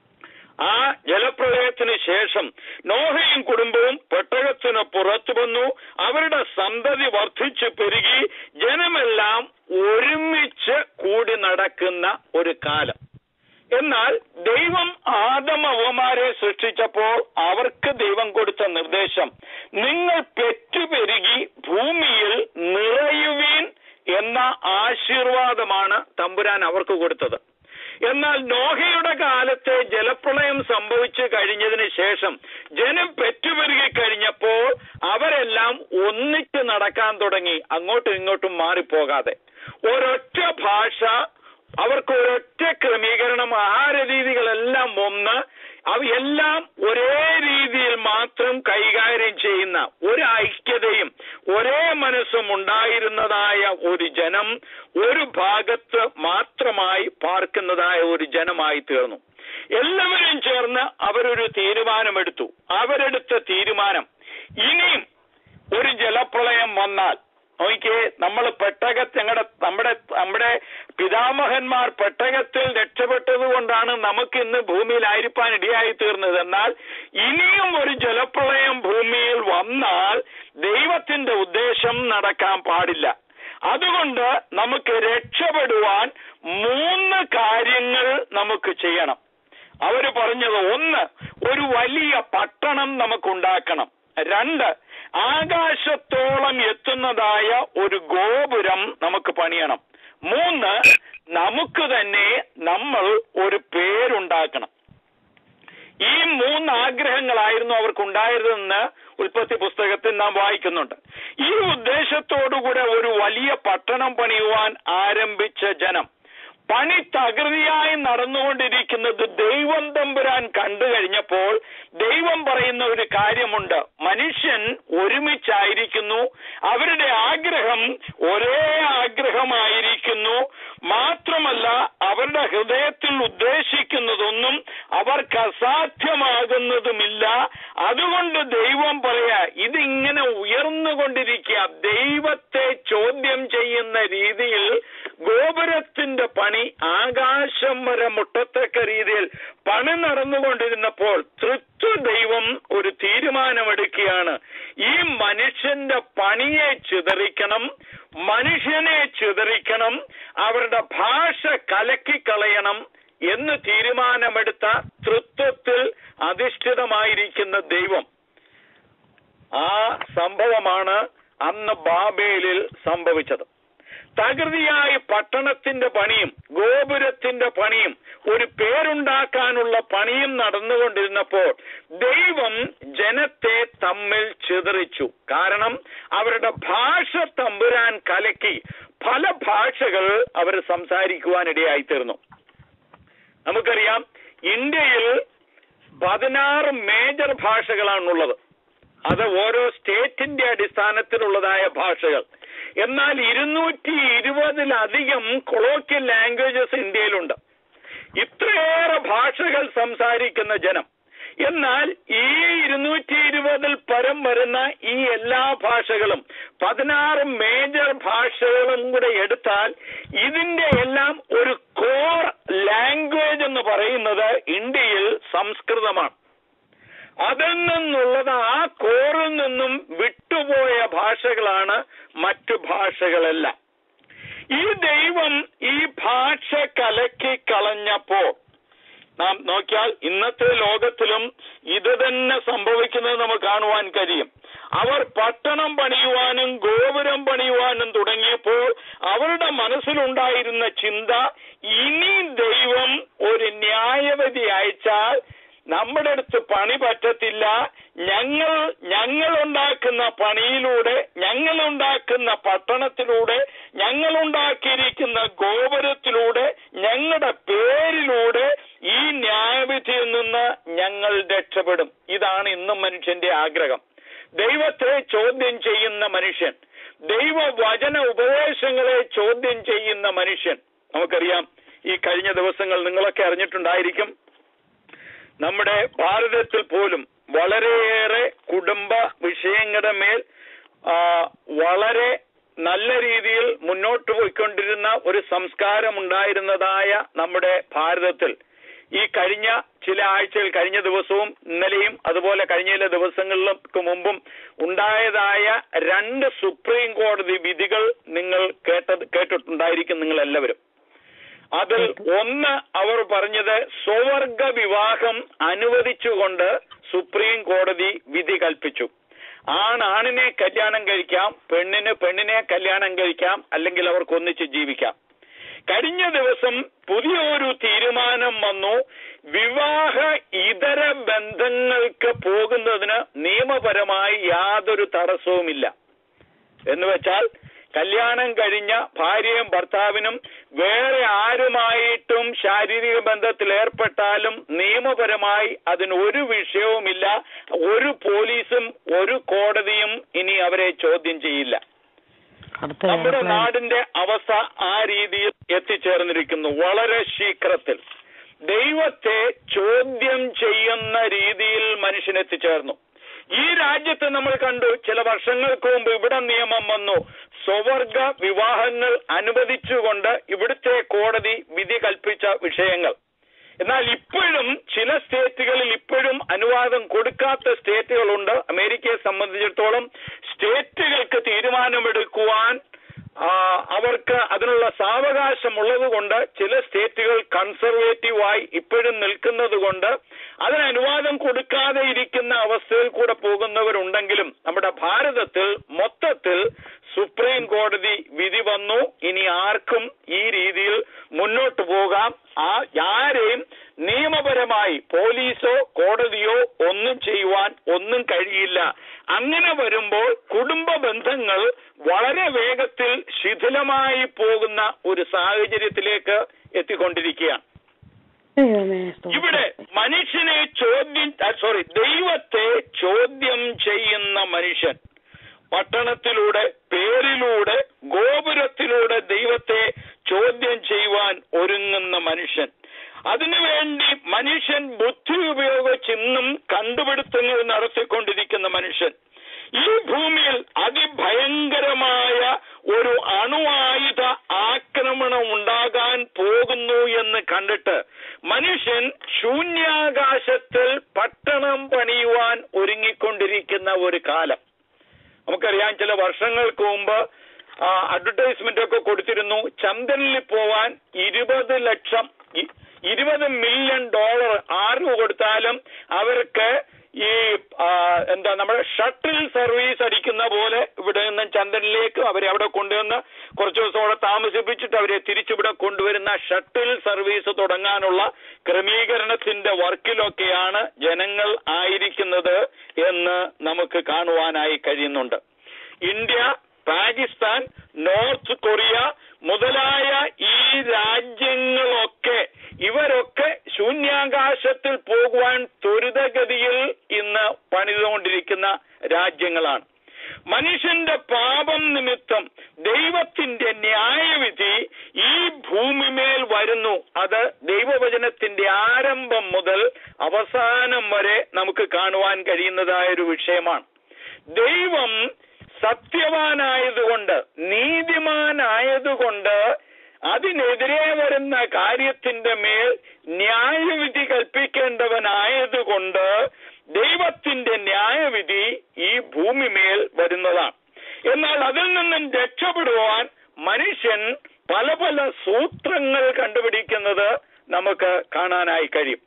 ആ ജലപ്രളയത്തിന് ശേഷം നോഹയും കുടുംബവും പെട്ടകത്തിന് പുറത്തു വന്നു അവരുടെ സന്തതി വർദ്ധിച്ചു പെരുകി ജനമെല്ലാം ഒരുമിച്ച് കൂടി നടക്കുന്ന ഒരു കാലം എന്നാൽ ദൈവം ആദമവമാരെ സൃഷ്ടിച്ചപ്പോൾ അവർക്ക് ദൈവം കൊടുത്ത നിർദ്ദേശം നിങ്ങൾ പെറ്റുപെരുകി ഭൂമിയിൽ നിറയുവീൻ എന്ന ആശീർവാദമാണ് തമ്പുരാൻ അവർക്ക് കൊടുത്തത് എന്നാൽ നോഹയുടെ കാലത്തെ ജലപ്രളയം സംഭവിച്ചു കഴിഞ്ഞതിന് ശേഷം ജനം പെറ്റുപെരുകി കഴിഞ്ഞപ്പോൾ അവരെല്ലാം ഒന്നിച്ച് നടക്കാൻ തുടങ്ങി അങ്ങോട്ടും ഇങ്ങോട്ടും മാറിപ്പോകാതെ ഒരൊറ്റ ഭാഷ അവർക്ക് ഒരൊറ്റ ക്രമീകരണം ആഹാര രീതികളെല്ലാം ഒന്ന് അവയെല്ലാം ഒരേ രീതിയിൽ മാത്രം കൈകാര്യം ചെയ്യുന്ന ഒരു ഐക്യതയും ഒരേ മനസ്സും ഉണ്ടായിരുന്നതായ ഒരു ജനം ഒരു ഭാഗത്ത് മാത്രമായി പാർക്കുന്നതായ ഒരു ജനമായി തീർന്നു എല്ലാവരും ചേർന്ന് അവരൊരു തീരുമാനമെടുത്തു അവരെടുത്ത തീരുമാനം ഇനിയും ഒരു ജലപ്രളയം വന്നാൽ നോക്കിയേ നമ്മൾ പെട്ടകത്ത് ഞങ്ങളുടെ നമ്മുടെ നമ്മുടെ പിതാമഹന്മാർ പെട്ടകത്തിൽ രക്ഷപ്പെട്ടത് കൊണ്ടാണ് നമുക്ക് ഇന്ന് ഭൂമിയിലായിരിക്കാൻ ഇടയായി തീർന്നത് എന്നാൽ ഇനിയും ഒരു ജലപ്രളയം ഭൂമിയിൽ വന്നാൽ ദൈവത്തിന്റെ ഉദ്ദേശം നടക്കാൻ പാടില്ല അതുകൊണ്ട് നമുക്ക് രക്ഷപ്പെടുവാൻ മൂന്ന് കാര്യങ്ങൾ നമുക്ക് ചെയ്യണം അവര് പറഞ്ഞത് ഒന്ന് ഒരു വലിയ പട്ടണം നമുക്കുണ്ടാക്കണം രണ്ട് ആകാശത്തോളം എത്തുന്നതായ ഒരു ഗോപുരം നമുക്ക് പണിയണം മൂന്ന് നമുക്ക് തന്നെ നമ്മൾ ഒരു പേരുണ്ടാക്കണം ഈ മൂന്ന് ആഗ്രഹങ്ങളായിരുന്നു അവർക്കുണ്ടായിരുന്നെന്ന് ഉൽപ്പത്തി പുസ്തകത്തിൽ നാം വായിക്കുന്നുണ്ട് ഈ ഉദ്ദേശത്തോടുകൂടെ ഒരു വലിയ പട്ടണം പണിയുവാൻ ആരംഭിച്ച ജനം പണി തകൃതിയായി നടന്നുകൊണ്ടിരിക്കുന്നത് ദൈവം തമ്പുരാൻ കണ്ടു കഴിഞ്ഞപ്പോൾ ദൈവം പറയുന്ന ഒരു കാര്യമുണ്ട് മനുഷ്യൻ ഒരുമിച്ചായിരിക്കുന്നു അവരുടെ ആഗ്രഹം ഒരേ ആഗ്രഹമായിരിക്കുന്നു മാത്രമല്ല അവരുടെ ഹൃദയത്തിൽ ഉദ്ദേശിക്കുന്നതൊന്നും അവർക്ക് അസാധ്യമാകുന്നതുമില്ല അതുകൊണ്ട് ദൈവം പറയാ ഇതിങ്ങനെ ഉയർന്നുകൊണ്ടിരിക്കുക ദൈവത്തെ ചോദ്യം ചെയ്യുന്ന രീതിയിൽ ഗോപുരത്തിന്റെ പണി ആകാശം വരെ മുട്ടത്തക്ക രീതിയിൽ പണി നടന്നുകൊണ്ടിരുന്നപ്പോൾ തൃത്വ ദൈവം ഒരു തീരുമാനമെടുക്കുകയാണ് ഈ മനുഷ്യന്റെ പണിയെ ചിതറിക്കണം മനുഷ്യനെ ചിതറിക്കണം അവരുടെ ഭാഷ കലക്കിക്കളയണം എന്ന് തീരുമാനമെടുത്ത തൃത്വത്തിൽ അധിഷ്ഠിതമായിരിക്കുന്ന ദൈവം ആ സംഭവമാണ് അന്ന് ബാബേലിൽ സംഭവിച്ചത് തകൃതിയായ പട്ടണത്തിന്റെ പണിയും ഗോപുരത്തിന്റെ പണിയും ഒരു പേരുണ്ടാക്കാനുള്ള പണിയും നടന്നുകൊണ്ടിരുന്നപ്പോൾ ദൈവം ജനത്തെ തമ്മിൽ ചിതറിച്ചു കാരണം അവരുടെ ഭാഷ തമ്പുരാൻ കലക്കി പല ഭാഷകൾ അവർ സംസാരിക്കുവാനിടയായി തീർന്നു നമുക്കറിയാം ഇന്ത്യയിൽ പതിനാറ് മേജർ ഭാഷകളാണുള്ളത് അത് ഓരോ സ്റ്റേറ്റിന്റെ അടിസ്ഥാനത്തിലുള്ളതായ ഭാഷകൾ എന്നാൽ ഇരുന്നൂറ്റി ഇരുപതിലധികം കൊളോക്കിയൽ ലാംഗ്വേജസ് ഇന്ത്യയിലുണ്ട് ഇത്രയേറെ ഭാഷകൾ സംസാരിക്കുന്ന ജനം എന്നാൽ ഈ ഇരുന്നൂറ്റി ഇരുപതിൽ പരം വരുന്ന ഈ എല്ലാ ഭാഷകളും പതിനാറ് മേജർ ഭാഷകളും കൂടെ എടുത്താൽ ഇതിന്റെ എല്ലാം ഒരു കോർ ലാംഗ്വേജ് എന്ന് പറയുന്നത് ഇന്ത്യയിൽ സംസ്കൃതമാണ് അതിൽ നിന്നുള്ളത് ആ കോറിൽ നിന്നും വിട്ടുപോയ ഭാഷകളാണ് മറ്റു ഭാഷകളെല്ലാം ഈ ദൈവം ഈ ഭാഷ കലക്കി കളഞ്ഞപ്പോൾ നാം നോക്കിയാൽ ഇന്നത്തെ ലോകത്തിലും ഇത് തന്നെ സംഭവിക്കുന്നത് നമുക്ക് കാണുവാൻ കഴിയും അവർ പട്ടണം പണിയുവാനും ഗോപുരം പണിയുവാനും തുടങ്ങിയപ്പോൾ അവരുടെ മനസ്സിലുണ്ടായിരുന്ന ചിന്ത ഇനി ദൈവം ഒരു ന്യായവതി അയച്ചാൽ നമ്മുടെ അടുത്ത് പണി പറ്റത്തില്ല ഞങ്ങൾ ഞങ്ങൾ ഉണ്ടാക്കുന്ന പണിയിലൂടെ ഞങ്ങൾ ഉണ്ടാക്കുന്ന പട്ടണത്തിലൂടെ ഞങ്ങൾ ഉണ്ടാക്കിയിരിക്കുന്ന ഗോപുരത്തിലൂടെ ഞങ്ങളുടെ പേരിലൂടെ ഈ ന്യായവിധിയിൽ നിന്ന് ഞങ്ങൾ രക്ഷപ്പെടും ഇതാണ് ഇന്നും മനുഷ്യന്റെ ആഗ്രഹം ദൈവത്തെ ചോദ്യം ചെയ്യുന്ന മനുഷ്യൻ ദൈവവചന ഉപദേശങ്ങളെ ചോദ്യം ചെയ്യുന്ന മനുഷ്യൻ നമുക്കറിയാം ഈ കഴിഞ്ഞ ദിവസങ്ങൾ നിങ്ങളൊക്കെ അറിഞ്ഞിട്ടുണ്ടായിരിക്കും നമ്മുടെ ഭാരതത്തിൽ പോലും വളരെയേറെ കുടുംബ വിഷയങ്ങളുടെ മേൽ ആ, വളരെ നല്ല രീതിയിൽ മുന്നോട്ട് പോയിക്കൊണ്ടിരുന്ന ഒരു സംസ്കാരം ഉണ്ടായിരുന്നതായ നമ്മുടെ ഭാരതത്തിൽ ഈ കഴിഞ്ഞ ചില ആഴ്ചകൾ കഴിഞ്ഞ ദിവസവും ഇന്നലെയും അതുപോലെ കഴിഞ്ഞ ചില ദിവസങ്ങൾക്ക് മുമ്പും ഉണ്ടായതായ രണ്ട് സുപ്രീം കോടതി വിധികൾ നിങ്ങൾ കേട്ടത് കേട്ടിട്ടുണ്ടായിരിക്കും നിങ്ങൾ എല്ലാവരും അതിൽ ഒന്ന് അവർ പറഞ്ഞത് സ്വവർഗ വിവാഹം അനുവദിച്ചുകൊണ്ട് സുപ്രീം കോടതി വിധി കൽപ്പിച്ചു ആണാണിനെ കല്യാണം കഴിക്കാം പെണ്ണിന് പെണ്ണിനെ കല്യാണം കഴിക്കാം അല്ലെങ്കിൽ അവർക്ക് ഒന്നിച്ച് ജീവിക്കാം കഴിഞ്ഞ ദിവസം പുതിയൊരു തീരുമാനം വന്നു വിവാഹ ഇതര ബന്ധങ്ങൾക്ക് പോകുന്നതിന് നിയമപരമായി യാതൊരു തടസ്സവുമില്ല എന്ന് വെച്ചാൽ കല്യാണം കഴിഞ്ഞ ഭാര്യയും ഭർത്താവിനും വേറെ ആരുമായിട്ടും ശാരീരിക ബന്ധത്തിൽ ഏർപ്പെട്ടാലും നിയമപരമായി അതിന് ഒരു വിഷയവുമില്ല ഒരു പോലീസും ഒരു കോടതിയും ഇനി അവരെ ചോദ്യം ചെയ്യില്ല നമ്മുടെ നാടിന്റെ അവസ്ഥ ആ രീതിയിൽ എത്തിച്ചേർന്നിരിക്കുന്നു വളരെ ശീഘ്രത്തിൽ ദൈവത്തെ ചോദ്യം ചെയ്യുന്ന രീതിയിൽ മനുഷ്യൻ എത്തിച്ചേർന്നു ഈ രാജ്യത്ത് നമ്മൾ കണ്ടു ചില വർഷങ്ങൾക്ക് മുമ്പ് ഇവിടെ നിയമം വന്നു സ്വവർഗ വിവാഹങ്ങൾ അനുവദിച്ചുകൊണ്ട് ഇവിടുത്തെ കോടതി വിധി കൽപ്പിച്ച വിഷയങ്ങൾ എന്നാൽ ഇപ്പോഴും ചില സ്റ്റേറ്റുകളിൽ ഇപ്പോഴും അനുവാദം കൊടുക്കാത്ത സ്റ്റേറ്റുകളുണ്ട് അമേരിക്കയെ സംബന്ധിച്ചിടത്തോളം സ്റ്റേറ്റുകൾക്ക് തീരുമാനമെടുക്കുവാൻ ആ, അവർക്ക് അതിനുള്ള സാവകാശം ഉള്ളതുകൊണ്ട് ചില സ്റ്റേറ്റുകൾ കൺസർവേറ്റീവായി ഇപ്പോഴും നിൽക്കുന്നത് കൊണ്ട് അതിന് അനുവാദം കൊടുക്കാതെ ഇരിക്കുന്ന അവസ്ഥയിൽ കൂടെ പോകുന്നവരുണ്ടെങ്കിലും നമ്മുടെ ഭാരതത്തിൽ മൊത്തത്തിൽ സുപ്രീം കോടതി വിധി വന്നു ഇനി ആർക്കും ഈ രീതിയിൽ മുന്നോട്ട് പോകാം ആ ആരെയും നിയമപരമായി പോലീസോ കോടതിയോ ഒന്നും ചെയ്യുവാൻ ഒന്നും കഴിയില്ല അങ്ങനെ വരുമ്പോൾ കുടുംബ ബന്ധങ്ങൾ വളരെ വേഗത്തിൽ ശിഥിലമായി പോകുന്ന ഒരു സാഹചര്യത്തിലേക്ക് എത്തിക്കൊണ്ടിരിക്കുകയാണ് ഇവിടെ മനുഷ്യനെ ചോദ്യം സോറി ദൈവത്തെ ചോദ്യം ചെയ്യുന്ന മനുഷ്യൻ പട്ടണത്തിലൂടെ പേരിലൂടെ ഗോപുരത്തിലൂടെ ദൈവത്തെ ചോദ്യം ചെയ്യുവാൻ ഒരുങ്ങുന്ന മനുഷ്യൻ അതിനുവേണ്ടി മനുഷ്യൻ ബുദ്ധി ഉപയോഗിച്ച് ഇന്നും കണ്ടുപിടുത്തങ്ങൾ നടത്തിക്കൊണ്ടിരിക്കുന്ന മനുഷ്യൻ ഈ ഭൂമിയിൽ അതിഭയങ്കരമായ ഒരു അണുവായുധ ആക്രമണം ഉണ്ടാകാൻ പോകുന്നു എന്ന് കണ്ടിട്ട് മനുഷ്യൻ ശൂന്യാകാശത്തിൽ പട്ടണം പണിയുവാൻ ഒരുങ്ങിക്കൊണ്ടിരിക്കുന്ന ഒരു കാലം നമുക്കറിയാം ചില വർഷങ്ങൾക്ക് മുമ്പ് അഡ്വർടൈസ്മെന്റ് ഒക്കെ കൊടുത്തിരുന്നു ചന്ദ്രനിൽ പോവാൻ ഇരുപത് ലക്ഷം ഇ- ഇരുപത് മില്യൺ ഡോളർ ആർക്ക് കൊടുത്താലും അവർക്ക് ഈ ആ, എന്താ നമ്മുടെ ഷട്ടിൽ സർവീസ് അടിക്കുന്ന പോലെ ഇവിടെ നിന്ന് ചന്ദ്രനിലേക്ക് അവരെ അവിടെ കൊണ്ടുവന്ന് കുറച്ചു ദിവസം അവിടെ താമസിപ്പിച്ചിട്ട് അവരെ തിരിച്ചിവിടെ കൊണ്ടുവരുന്ന ഷട്ടിൽ സർവീസ് തുടങ്ങാനുള്ള ക്രമീകരണത്തിന്റെ വർക്കിലൊക്കെയാണ് ജനങ്ങൾ ആയിരിക്കുന്നത് എന്ന് നമുക്ക് കാണുവാനായി കഴിയുന്നുണ്ട് ഇന്ത്യ പാകിസ്ഥാൻ നോർത്ത് കൊറിയ മുതലായ ഈ രാജ്യങ്ങളൊക്കെ ഇവരൊക്കെ ശൂന്യാകാശത്തിൽ പോകുവാൻ ത്വരിതഗതിയിൽ ഇന്ന് പണിതുകൊണ്ടിരിക്കുന്ന രാജ്യങ്ങളാണ് മനുഷ്യന്റെ പാപം നിമിത്തം ദൈവത്തിന്റെ ന്യായവിധി ഈ ഭൂമിമേൽ വരുന്നു അത് ദൈവവചനത്തിന്റെ ആരംഭം മുതൽ അവസാനം വരെ നമുക്ക് കാണുവാൻ കഴിയുന്നതായ ഒരു വിഷയമാണ് ദൈവം സത്യവാനായതുകൊണ്ട് നീതിമാനായതുകൊണ്ട് അതിനെതിരെ വരുന്ന കാര്യത്തിന്റെ മേൽ ന്യായവിധി കൽപ്പിക്കേണ്ടവനായതുകൊണ്ട് ദൈവത്തിന്റെ ന്യായവിധി ഈ ഭൂമിമേൽ വരുന്നതാണ് എന്നാൽ അതിൽ നിന്നും രക്ഷപ്പെടുവാൻ മനുഷ്യൻ പല പല സൂത്രങ്ങൾ കണ്ടുപിടിക്കുന്നത് നമുക്ക് കാണാനായി കഴിയും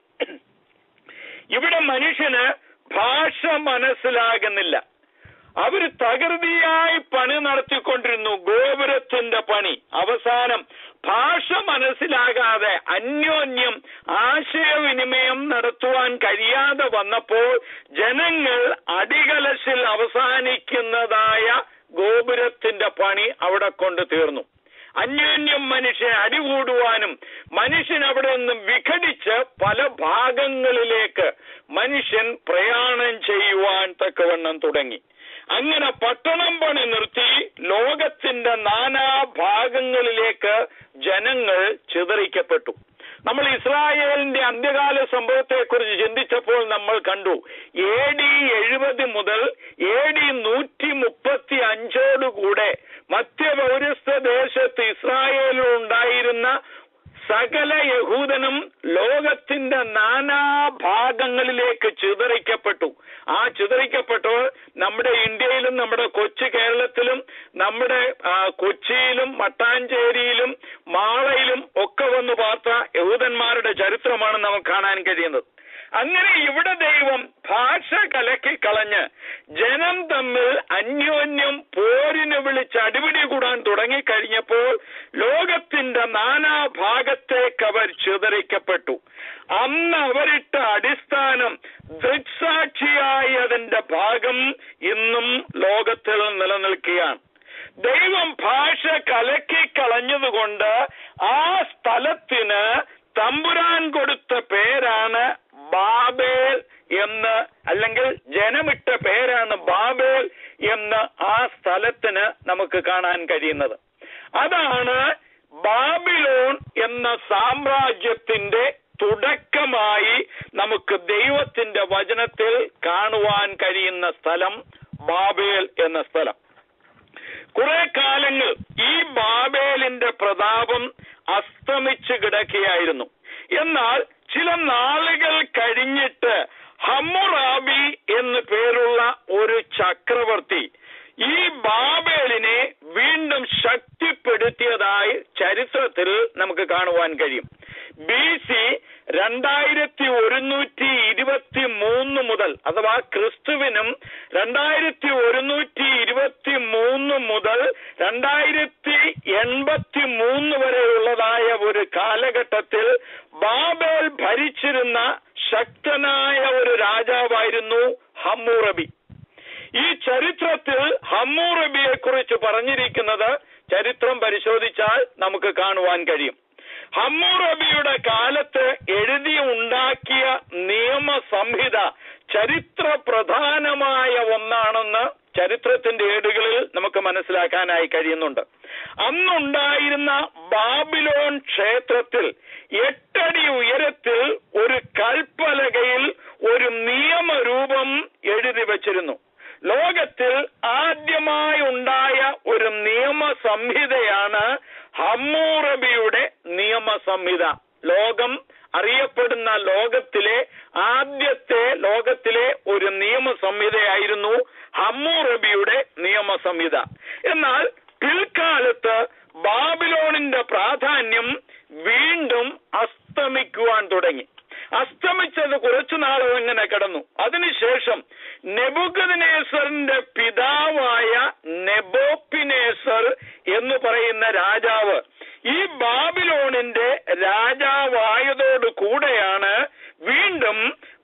ഇവിടെ മനുഷ്യന് ഭാഷ മനസ്സിലാകുന്നില്ല അവർ തകൃതിയായി പണി നടത്തിക്കൊണ്ടിരുന്നു ഗോപുരത്തിന്റെ പണി അവസാനം ഭാഷ മനസ്സിലാകാതെ അന്യോന്യം ആശയവിനിമയം നടത്തുവാൻ കഴിയാതെ വന്നപ്പോൾ ജനങ്ങൾ അടികലശിൽ അവസാനിക്കുന്നതായ ഗോപുരത്തിന്റെ പണി അവിടെ കൊണ്ട് തീർന്നു അന്യോന്യം മനുഷ്യൻ അടികൂടുവാനും മനുഷ്യൻ അവിടെ നിന്നും വിഘടിച്ച് പല ഭാഗങ്ങളിലേക്ക് മനുഷ്യൻ പ്രയാണം ചെയ്യുവാൻ തക്കവണ്ണം തുടങ്ങി അങ്ങനെ പട്ടണം പണി നിർത്തി ലോകത്തിന്റെ നാനാ ഭാഗങ്ങളിലേക്ക് ജനങ്ങൾ ചിതറിക്കപ്പെട്ടു നമ്മൾ ഇസ്രായേലിന്റെ അന്ത്യകാല സംഭവത്തെക്കുറിച്ച് ചിന്തിച്ചപ്പോൾ നമ്മൾ കണ്ടു എ ഡി എഴുപത് മുതൽ എ ഡി നൂറ്റി മുപ്പത്തി അഞ്ചോടുകൂടെ മധ്യപൗരസ്ത്യ ദേശത്ത് ഇസ്രായേലിൽ ഉണ്ടായിരുന്ന സകല യഹൂദനും ലോകത്തിന്റെ നാനാ ഭാഗങ്ങളിലേക്ക് ചിതറിക്കപ്പെട്ടു ആ ചിതറിക്കപ്പെട്ടവർ നമ്മുടെ ഇന്ത്യയിലും നമ്മുടെ കൊച്ചു കേരളത്തിലും നമ്മുടെ ആ, കൊച്ചിയിലും മട്ടാഞ്ചേരിയിലും മാളയിലും ഒക്കെ വന്ന് പാർത്ത യഹൂദന്മാരുടെ ചരിത്രമാണ് നമുക്ക് കാണാൻ കഴിയുന്നത് അങ്ങനെ ഇവിടെ ദൈവം ഭാഷ കലക്കി കളഞ്ഞ് ജനം തമ്മിൽ അന്യോന്യം പോരിന് വിളിച്ച് അടിപിടി കൂടാൻ തുടങ്ങിക്കഴിഞ്ഞപ്പോൾ ലോകത്തിന്റെ നാനാ ഭാഗത്തേക്ക് അവർ ചിതറിക്കപ്പെട്ടു അന്ന് അവരിട്ട അടിസ്ഥാനം ദൃക്സാക്ഷിയായി അതിന്റെ ഭാഗം ഇന്നും ലോകത്തിൽ നിലനിൽക്കുകയാണ് ദൈവം ഭാഷ കലക്കി കളഞ്ഞതുകൊണ്ട് ആ സ്ഥലത്തിന് തമ്പുരാൻ കൊടുത്ത പേരാണ് ബാബേൽ എന്ന് അല്ലെങ്കിൽ ജനമിട്ട പേരാണ് ബാബേൽ എന്ന് ആ സ്ഥലത്തിന് നമുക്ക് കാണാൻ കഴിയുന്നത് അതാണ് ബാബിലോൺ എന്ന സാമ്രാജ്യത്തിന്റെ തുടക്കമായി നമുക്ക് ദൈവത്തിന്റെ വചനത്തിൽ കാണുവാൻ കഴിയുന്ന സ്ഥലം ബാബേൽ എന്ന സ്ഥലം കുറെ കാലങ്ങൾ ഈ ബാബേലിന്റെ പ്രതാപം അസ്തമിച്ച് കിടക്കുകയായിരുന്നു എന്നാൽ ചില നാളുകൾ കഴിഞ്ഞിട്ട് ഹമ്മുറാബി എന്ന് പേരുള്ള ഒരു ചക്രവർത്തി ഈ ബാബേലിനെ വീണ്ടും ശക്തിപ്പെടുത്തിയതായി ചരിത്രത്തിൽ നമുക്ക് കാണുവാൻ കഴിയും ബി സി രണ്ടായിരത്തി ഒരുന്നൂറ്റി ഇരുപത്തി മൂന്ന് മുതൽ അഥവാ ക്രിസ്തുവിനും രണ്ടായിരത്തി ഒരുന്നൂറ്റി ഇരുപത്തി മൂന്ന് മുതൽ രണ്ടായിരത്തി എൺപത്തി മൂന്ന് വരെയുള്ളതായ ഒരു കാലഘട്ടത്തിൽ ബാബേൽ ഭരിച്ചിരുന്ന ശക്തനായ ഒരു രാജാവായിരുന്നു ഹമ്മൂറബി ഈ ചരിത്രത്തിൽ ഹമ്മൂറബിയെ കുറിച്ച് പറഞ്ഞിരിക്കുന്നത് ചരിത്രം പരിശോധിച്ചാൽ നമുക്ക് കാണുവാൻ കഴിയും ഹമ്മൂറബിയുടെ കാലത്ത് എഴുതി ഉണ്ടാക്കിയ നിയമസംഹിത ചരിത്ര പ്രധാനമായ ഒന്നാണെന്ന് ചരിത്രത്തിന്റെ ഏടുകളിൽ നമുക്ക് മനസ്സിലാക്കാനായി കഴിയുന്നുണ്ട് അന്നുണ്ടായിരുന്ന ബാബിലോൺ ക്ഷേത്രത്തിൽ എട്ടടി ഉയരത്തിൽ ഒരു കൽപ്പലകയിൽ ഒരു നിയമരൂപം എഴുതി വച്ചിരുന്നു ലോകത്തിൽ ആദ്യമായി ഉണ്ടായ ഒരു നിയമസംഹിതയാണ് ഹമ്മൂറബിയുടെ നിയമസംഹിത ലോകം അറിയപ്പെടുന്ന ലോകത്തിലെ ആദ്യത്തെ ലോകത്തിലെ ഒരു നിയമസംഹിതയായിരുന്നു ഹമ്മൂറബിയുടെ നിയമസംഹിത എന്നാൽ പിൽക്കാലത്ത് ബാബിലോണിന്റെ പ്രാധാന്യം വീണ്ടും അസ്തമിക്കുവാൻ തുടങ്ങി അസ്തമിച്ചത് കുറച്ചു നാൾ അങ്ങനെ കിടന്നു അതിനുശേഷം നെബുഗദ്നേസറിന്റെ പിതാവായ നെബോപ്പിനേസർ എന്ന് പറയുന്ന രാജാവ് ഈ ബാബിലോണിന്റെ രാജാവായതോട് കൂടെയാണ് വീണ്ടും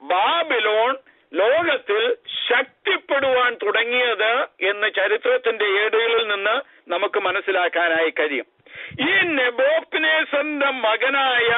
ബാബിലോൺ ലോകത്തിൽ ശക്തിപ്പെടുവാൻ തുടങ്ങിയത് എന്ന് ചരിത്രത്തിന്റെ ഏടുകളിൽ നിന്ന് നമുക്ക് മനസ്സിലാക്കാനായി കഴിയും ഈ നെബോപ്നേസറിന്റെ മകനായ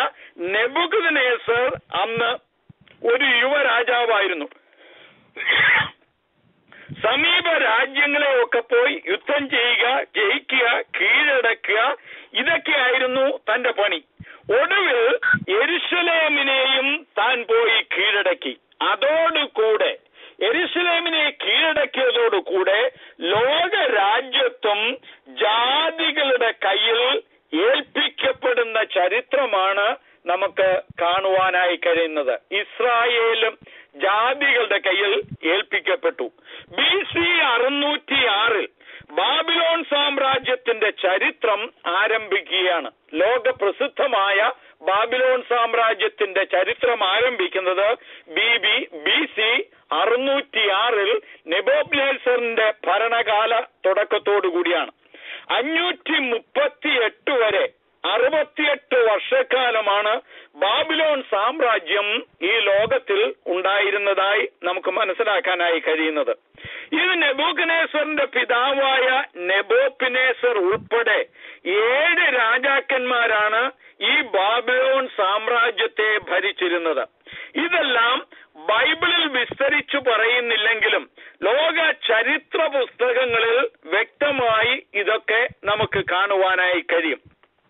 നെബുഗദ്നേസർ അന്ന് ഒരു യുവരാജാവായിരുന്നു സമീപ രാജ്യങ്ങളെ ഒക്കെ പോയി യുദ്ധം ചെയ്യുക ജയിക്കുക കീഴടക്കുക ഇതൊക്കെയായിരുന്നു തന്റെ പണി ഒടുവിൽ എരുസലേമിനെയും താൻ പോയി കീഴടക്കി അതോടുകൂടെ എരുസലേമിനെ കീഴടക്കിയതോടുകൂടെ ലോക രാജ്യത്വം ജാതികളുടെ കയ്യിൽ ഏൽപ്പിക്കപ്പെടുന്ന ചരിത്രമാണ് നമുക്ക് കാണുവാനായി കഴിയുന്നത് ഇസ്രായേലും ജാതികളുടെ കയ്യിൽ ഏൽപ്പിക്കപ്പെട്ടു ബി സി അറുന്നൂറ്റി ആറിൽ ബാബിലോൺ സാമ്രാജ്യത്തിന്റെ ചരിത്രം ആരംഭിക്കുകയാണ് ലോക പ്രസിദ്ധമായ ബാബിലോൺ സാമ്രാജ്യത്തിന്റെ ചരിത്രം ആരംഭിക്കുന്നത് ബി ബി ബി സി അറുന്നൂറ്റി ആറിൽ നെബോബ്ലേസറിന്റെ ഭരണകാല തുടക്കത്തോടു കൂടിയാണ് അഞ്ഞൂറ്റി മുപ്പത്തി എട്ട് വരെ അറുപത്തിയെട്ട് വർഷക്കാലമാണ് ബാബിലോൺ സാമ്രാജ്യം ഈ ലോകത്തിൽ ഉണ്ടായിരുന്നതായി നമുക്ക് മനസ്സിലാക്കാനായി കഴിയുന്നത് ഇത് നെബൂഖനേസറിന്റെ പിതാവായ നെബോപ്പിനേസർ ഉൾപ്പെടെ ഏഴ് രാജാക്കന്മാരാണ് ഈ ബാബിലോൺ സാമ്രാജ്യത്തെ ഭരിച്ചിരുന്നത് ഇതെല്ലാം ബൈബിളിൽ വിസ്തരിച്ചു പറയുന്നില്ലെങ്കിലും ലോക ചരിത്ര പുസ്തകങ്ങളിൽ വ്യക്തമായി ഇതൊക്കെ നമുക്ക് കാണുവാനായി കഴിയും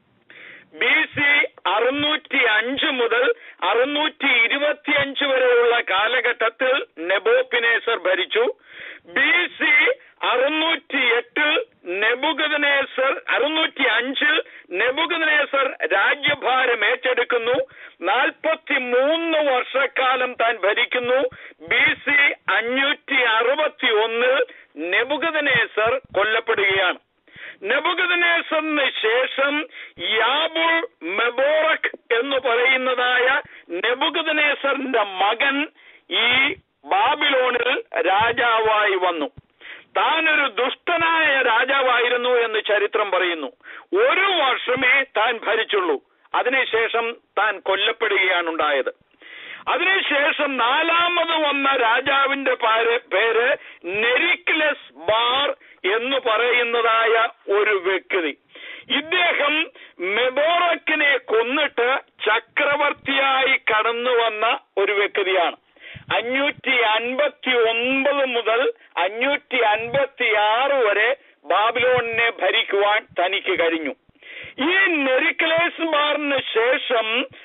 ബി സി അറുന്നൂറ്റി അഞ്ച് മുതൽ അറുന്നൂറ്റി ഇരുപത്തിയഞ്ച് വരെയുള്ള കാലഘട്ടത്തിൽ നെബോപ്പിനേസർ ഭരിച്ചു ബി സി അറുന്നൂറ്റി എട്ടിൽ നെബുഗദനേസർ അറുന്നൂറ്റി അഞ്ചിൽ നെബുഗദനേസർ രാജ്യഭാരം ഏറ്റെടുക്കുന്നു നാൽപ്പത്തി മൂന്ന് വർഷക്കാലം താൻ ഭരിക്കുന്നു ബി സി അഞ്ഞൂറ്റി അറുപത്തി ഒന്നിൽ നെബുഗദനേസർ കൊല്ലപ്പെടുകയാണ് നെബുഗദനേസറിന് ശേഷം യാബുൾ മെബോറക് എന്ന് പറയുന്നതായ നെബുഗദനേസറിന്റെ മകൻ ഈ ബാബിലോണിൽ രാജാവായി വന്നു താനൊരു ദുഷ്ടനായ രാജാവായിരുന്നു എന്ന് ചരിത്രം പറയുന്നു ഒരു വർഷമേ താൻ ഭരിച്ചുള്ളൂ അതിനുശേഷം താൻ കൊല്ലപ്പെടുകയാണ് ഉണ്ടായത് അതിനുശേഷം നാലാമത് വന്ന രാജാവിന്റെ പേര് പേര് നെരിക്ലസ് ബാർ എന്ന് പറയുന്നതായ ഒരു വ്യക്തി ഇദ്ദേഹം മെബോറക്കിനെ കൊന്നിട്ട് ചക്രവർത്തിയായി കടന്നു വന്ന ഒരു വ്യക്തിയാണ് അഞ്ഞൂറ്റി അൻപത്തി ഒൻപത് മുതൽ അഞ്ഞൂറ്റി അൻപത്തി ആറ് വരെ ബാബിലോണിനെ ഭരിക്കുവാൻ തനിക്ക് കഴിഞ്ഞു ഈ നെരിക്ലേസ് ബാറിന് ശേഷം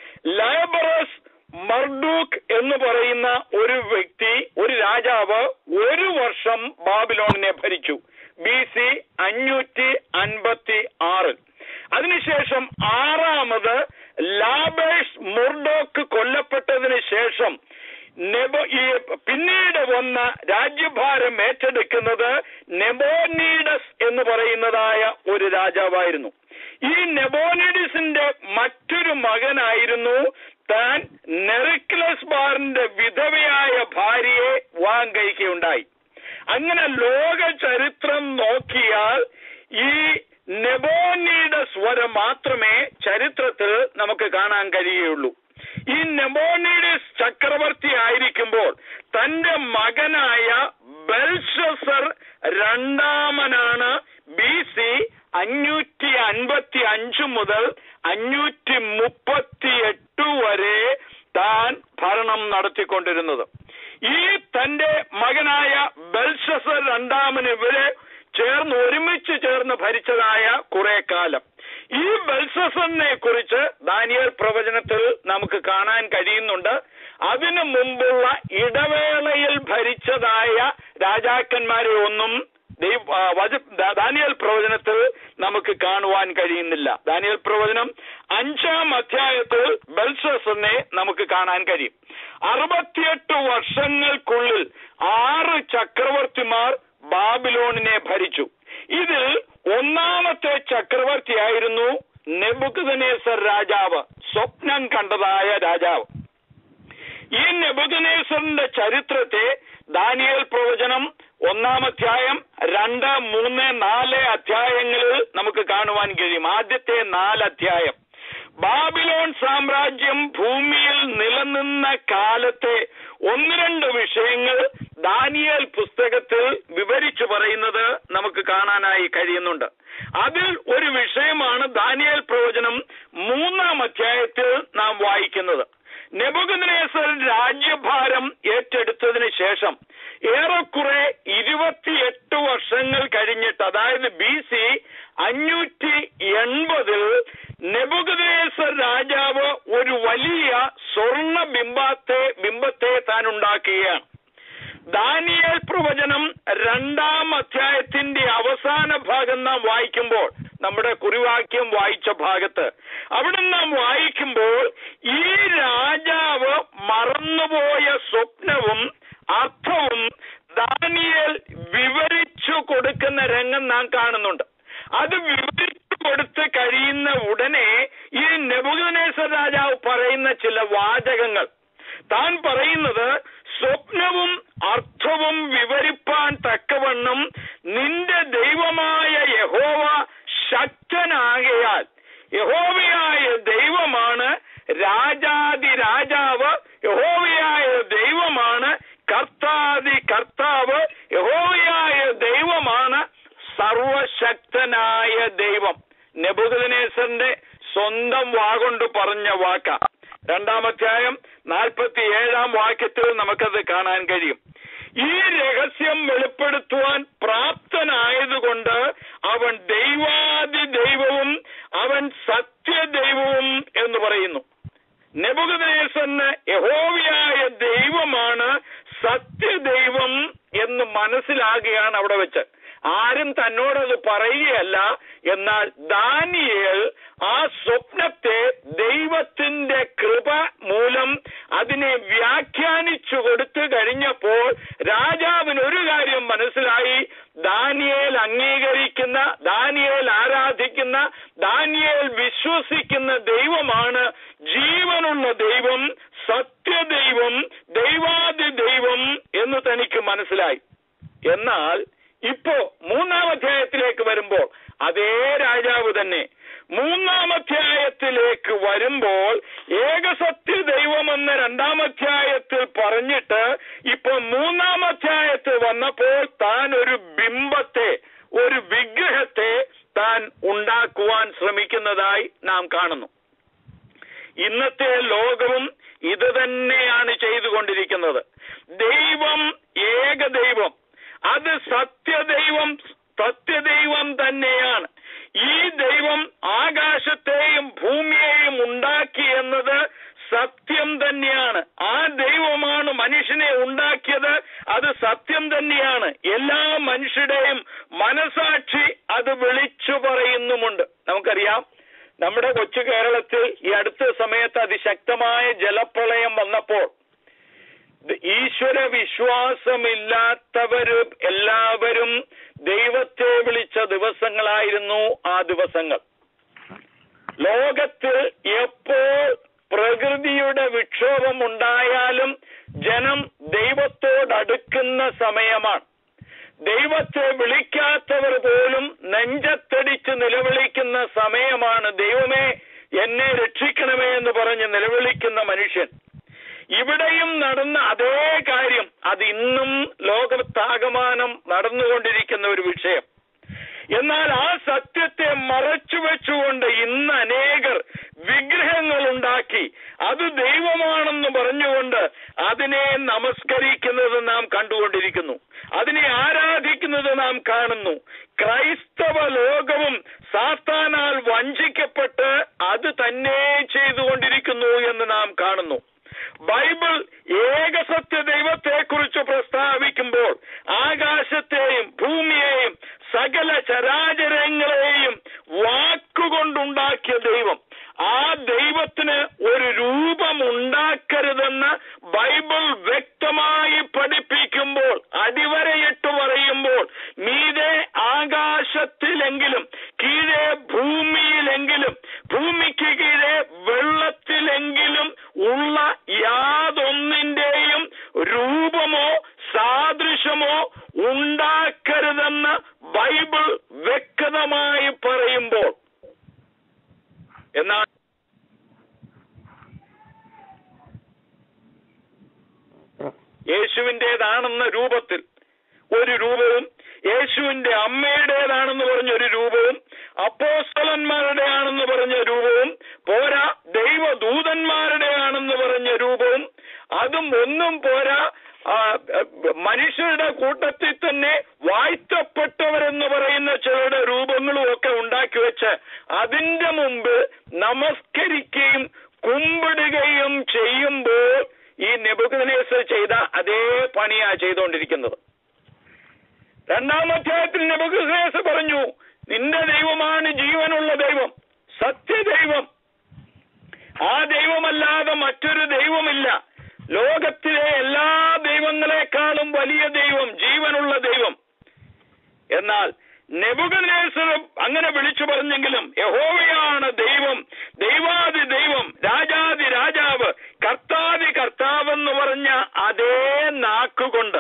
ലൈബറസ് മർഡൂക്ക് എന്ന് പറയുന്ന ഒരു വ്യക്തി ഒരു രാജാവ് ഒരു വർഷം ബാബിലോണിനെ ഭരിച്ചു ബി സി അഞ്ഞൂറ്റി അൻപത്തി ആറിൽ അതിനുശേഷം ആറാമത് ലാബേഷ് മുർഡോക്ക് കൊല്ലപ്പെട്ടതിന് ശേഷം നെബോ ഈ പിന്നീട് വന്ന രാജ്യഭാരം ഏറ്റെടുക്കുന്നത് നെബോനീഡസ് എന്ന് പറയുന്നതായ ഒരു രാജാവായിരുന്നു ഈ നെബോനിഡിസിന്റെ മറ്റൊരു മകനായിരുന്നു താൻ നെറിക്ലസ് ബാറിന്റെ വിധവയായ ഭാര്യയെ വിവാഹം കഴിക്കുകയുണ്ടായി അങ്ങനെ ലോക ചരിത്രം നോക്കിയാൽ ഈ നെബോനിഡസ് വരെ മാത്രമേ ചരിത്രത്തിൽ നമുക്ക് കാണാൻ കഴിയുകയുള്ളൂ ഈ നെബോണിഡസ് ചക്രവർത്തി ആയിരിക്കുമ്പോൾ തന്റെ മകനായ ബെൽഷസർ രണ്ടാമനാണ് ബി സി അഞ്ഞൂറ്റി അൻപത്തി അഞ്ച് മുതൽ അഞ്ഞൂറ്റി മുപ്പത്തി എട്ട് വരെ താൻ ഭരണം നടത്തിക്കൊണ്ടിരുന്നത് ഈ തന്റെ മകനായ ബെൽഷസർ രണ്ടാമന് ഇവരെ ചേർന്ന് ഒരുമിച്ച് ചേർന്ന് ഭരിച്ചതായ കുറെ കാലം ഈ ബെൽസസറിനെ കുറിച്ച് ദാനിയൽ പ്രവചനത്തിൽ നമുക്ക് കാണാൻ കഴിയുന്നുണ്ട് അതിനു മുമ്പുള്ള ഇടവേളയിൽ ഭരിച്ചതായ രാജാക്കന്മാരെ ഒന്നും ദൈവ- ആ, വച- ദാ- ദാനിയൽ പ്രവചനത്തിൽ നമുക്ക് കാണുവാൻ കഴിയുന്നില്ല ദാനിയൽ പ്രവചനം അഞ്ചാം അധ്യായത്തിൽ ബെൽസസറിനെ നമുക്ക് കാണാൻ കഴിയും അറുപത്തിയെട്ട് വർഷങ്ങൾക്കുള്ളിൽ ആറ് ചക്രവർത്തിമാർ ബാബിലോണിനെ ഭരിച്ചു ഇതിൽ ഒന്നാമത്തെ ചക്രവർത്തിയായിരുന്നു നെബുക്കദനേസർ രാജാവ് സ്വപ്നം കണ്ടതായ രാജാവ് ഈ നെബുക്കനേസറിന്റെ ചരിത്രത്തെ ദാനിയേൽ പ്രവചനം ഒന്നാം അധ്യായം രണ്ട് മൂന്ന് നാല് അധ്യായങ്ങളിൽ നമുക്ക് കാണുവാൻ കഴിയും ആദ്യത്തെ നാല് അധ്യായം ബാബിലോൺ സാമ്രാജ്യം ഭൂമിയിൽ നിലനിന്ന കാലത്തെ ഒന്ന് രണ്ട് വിഷയങ്ങൾ ദാനിയേൽ പുസ്തകത്തിൽ വിവരിച്ചു പറയുന്നത് നമുക്ക് കാണാനായി കഴിയുന്നുണ്ട് അതിൽ ഒരു വിഷയമാണ് ദാനിയേൽ പ്രവചനം മൂന്നാം അധ്യായത്തിൽ നാം വായിക്കുന്നത് നെബുഗനേസർ രാജ്യഭാരം ഏറ്റെടുത്തതിന് ശേഷം ഏറെക്കുറെ ഇരുപത്തിയെട്ട് വർഷം അതായത് ബി സി അഞ്ഞൂറ്റി എൺപതിൽ നെബുഗദേസർ രാജാവ് ഒരു വലിയ സ്വർണ ബിംബത്തെ ബിംബത്തെ താൻ ഉണ്ടാക്കുകയാണ് ദാനിയേൽ പ്രവചനം രണ്ടാം അധ്യായത്തിന്റെ അവസാന ഭാഗം നാം വായിക്കുമ്പോൾ നമ്മുടെ കുറിവാക്യം വായിച്ച ഭാഗത്ത് അവിടെ നാം വായിക്കുമ്പോൾ ഈ രാജാവ് മറന്നുപോയ സ്വപ്നവും അർത്ഥവും ദാനിയേൽ വിവരിച്ചു കൊടുക്കുന്ന രംഗം നാം കാണുന്നുണ്ട് അത് വിവരിച്ചു കൊടുത്ത് കഴിയുന്ന ഉടനെ ഈ നെബുഗനേശ്വർ രാജാവ് പറയുന്ന ചില വാചകങ്ങൾ താൻ പറയുന്നത് സ്വപ്നവും അർത്ഥവും വിവരിപ്പാൻ തക്കവണ്ണം നിന്റെ ദൈവമായ യഹോവ ശക്തനാകയാൽ യഹോവയായ ദൈവമാണ് രാജാതി രാജാവ് യഹോവയായ ദൈവമാണ് കർത്താതി കർത്താവ് യഹോവയായ ദൈവമാണ് സർവശക്തനായ ദൈവം നെബുദനേസറിന്റെ സ്വന്തം വാഗൊണ്ട് പറഞ്ഞ വാക്ക രണ്ടാമധ്യായം നാൽപ്പത്തി ഏഴാം വാക്യത്തിൽ നമുക്കത് കാണാൻ കഴിയും ഈ രഹസ്യം വെളിപ്പെടുത്തുവാൻ പ്രാപ്തനായതുകൊണ്ട് അവൻ ദൈവാദി ദൈവവും അവൻ സത്യദൈവവും എന്ന് പറയുന്നു നെബുഗദേശന് യഹോവയായ ദൈവമാണ് സത്യദൈവം എന്ന് മനസ്സിലാകുകയാണ് അവിടെ വെച്ച് ആരും തന്നോടത് പറയുകയല്ല എന്നാൽ ദാനിയേൽ ആ സ്വപ്നത്തെ ദൈവത്തിന്റെ കൃപ മൂലം അതിനെ വ്യാഖ്യാനിച്ചു കൊടുത്തു കഴിഞ്ഞപ്പോൾ രാജാവിന് ഒരു കാര്യം മനസ്സിലായി ദാനിയേൽ അംഗീകരിക്കുന്ന ദാനിയേൽ ആരാധിക്കുന്ന ദാനിയേൽ വിശ്വസിക്കുന്ന ദൈവമാണ് ജീവനുള്ള ദൈവം സത്യദൈവം ദൈവാദി ദൈവം എന്ന് തനിക്ക് മനസ്സിലായി എന്നാൽ ഇപ്പോ മൂന്നാം അധ്യായത്തിലേക്ക് വരുമ്പോൾ അതേ രാജാവ് തന്നെ മൂന്നാം അധ്യായത്തിലേക്ക് വരുമ്പോൾ ഏകസത്യ ദൈവമെന്ന് രണ്ടാം അധ്യായത്തിൽ പറഞ്ഞിട്ട് ഇപ്പൊ മൂന്നാം അധ്യായത്തിൽ വന്നപ്പോൾ താൻ ഒരു ബിംബത്തെ ഒരു വിഗ്രഹത്തെ താൻ ഉണ്ടാക്കുവാൻ ശ്രമിക്കുന്നതായി നാം കാണുന്നു ഇന്നത്തെ ലോകവും ഇത് തന്നെയാണ് ചെയ്തുകൊണ്ടിരിക്കുന്നത് ദൈവം ഏക ദൈവം അത് സത്യദൈവം സത്യദൈവം തന്നെയാണ് ഈ ദൈവം ആകാശത്തെയും ഭൂമിയെയും ഉണ്ടാക്കി എന്നത് സത്യം തന്നെയാണ് ആ ദൈവമാണ് മനുഷ്യനെ ഉണ്ടാക്കിയത് അത് സത്യം തന്നെയാണ് എല്ലാ മനുഷ്യരുടെയും മനസാക്ഷി അത് വിളിച്ചു പറയുന്നുമുണ്ട് നമുക്കറിയാം നമ്മുടെ കൊച്ചു കേരളത്തിൽ ഈ അടുത്ത സമയത്ത് അതിശക്തമായ ജലപ്രളയം വന്നപ്പോൾ ഈശ്വര വിശ്വാസമില്ലാത്തവര് എല്ലാവരും ദൈവത്തെ വിളിച്ച ദിവസങ്ങളായിരുന്നു ആ ദിവസങ്ങൾ ലോകത്തിൽ എപ്പോൾ പ്രകൃതിയുടെ വിക്ഷോഭം ഉണ്ടായാലും ജനം ദൈവത്തോടടുക്കുന്ന സമയമാണ് ദൈവത്തെ വിളിക്കാത്തവർ പോലും നെഞ്ചത്തടിച്ച് നിലവിളിക്കുന്ന സമയമാണ് ദൈവമേ എന്നെ രക്ഷിക്കണമേ എന്ന് പറഞ്ഞ് നിലവിളിക്കുന്ന മനുഷ്യൻ ഇവിടെയും നടന്ന അതേ കാര്യം അത് ഇന്നും ലോകത്താകമാനം നടന്നുകൊണ്ടിരിക്കുന്ന ഒരു വിഷയം എന്നാൽ ആ സത്യത്തെ മറച്ചു വെച്ചുകൊണ്ട് ഇന്ന് അനേകർ വിഗ്രഹങ്ങൾ ഉണ്ടാക്കി അത് ദൈവമാണെന്ന് പറഞ്ഞുകൊണ്ട് അതിനെ നമസ്കരിക്കുന്നത് നാം കണ്ടുകൊണ്ടിരിക്കുന്നു അതിനെ ആരാധിക്കുന്നത് നാം കാണുന്നു ക്രൈസ്തവ ലോകവും സാത്താനാൽ വഞ്ചിക്കപ്പെട്ട് അത് തന്നെ ചെയ്തുകൊണ്ടിരിക്കുന്നു എന്ന് നാം കാണുന്നു ബൈബിൾ ഏകസത്യ ദൈവത്തെക്കുറിച്ച് പ്രസ്താവിക്കുമ്പോൾ ആകാശത്തെയും ഭൂമിയെയും സകല ചരാചരങ്ങളെയും വാക്കുകൊണ്ടുണ്ടാക്കിയ ദൈവം ആ ദൈവത്തിന് ഒരു രൂപം ഉണ്ടാക്കരുതെന്ന് ബൈബിൾ വ്യക്തമായി പഠിപ്പിക്കുമ്പോൾ അടിവരയിട്ട് പറയുമ്പോൾ മീതെ ആകാശത്തിലെങ്കിലും കീഴെ ഭൂമിയിലെങ്കിലും ഭൂമിക്ക് കീഴെ വെള്ളത്തിലെങ്കിലും ഉള്ള യാതൊന്നിന്റെയും രൂപമോ സാദൃശമോ ഉണ്ടാക്കരുതെന്ന് ബൈബിൾ വ്യക്തമായി പറയുമ്പോൾ എന്നാൽ യേശുവിൻ്റെതാണെന്ന രൂപത്തിൽ ഒരു രൂപവും യേശുവിന്റെ അമ്മയുടേതാണെന്ന് പറഞ്ഞ ഒരു രൂപവും അപ്പോസ്തലന്മാരുടെയാണെന്ന് പറഞ്ഞ രൂപവും പോരാ ദൈവദൂതന്മാരുടെയാണെന്ന് പറഞ്ഞ രൂപവും അതും ഒന്നും പോരാ ആ, മനുഷ്യരുടെ കൂട്ടത്തിൽ തന്നെ വാഴ്ത്തപ്പെട്ടവരെന്ന് പറയുന്ന ചിലരുടെ രൂപങ്ങളും ഒക്കെ ഉണ്ടാക്കി വെച്ച് അതിന്റെ മുമ്പ് നമസ്കരിക്കുകയും കുമ്പിടുകയും ചെയ്യുമ്പോൾ ഈ നെബുക്കനേസർ ചെയ്ത അതേ പണിയാ ചെയ്തുകൊണ്ടിരിക്കുന്നത് രണ്ടാം അധ്യായത്തിൽ നെബുക്കനേസർ പറഞ്ഞു നിന്റെ ദൈവമാണ് ജീവനുള്ള ദൈവം സത്യദൈവം ആ ദൈവമല്ലാതെ മറ്റൊരു ദൈവമില്ല ലോകത്തിലെ എല്ലാ ദൈവങ്ങളെക്കാളും വലിയ ദൈവം ജീവനുള്ള ദൈവം എന്നാൽ നെബുകനേസർ അങ്ങനെ വിളിച്ചു പറഞ്ഞെങ്കിലും യഹോവയാണ് ദൈവം ദൈവാദി ദൈവം രാജാതി രാജാവ് കർത്താതി കർത്താവ് എന്ന് പറഞ്ഞ അതേ നാക്കുകൊണ്ട്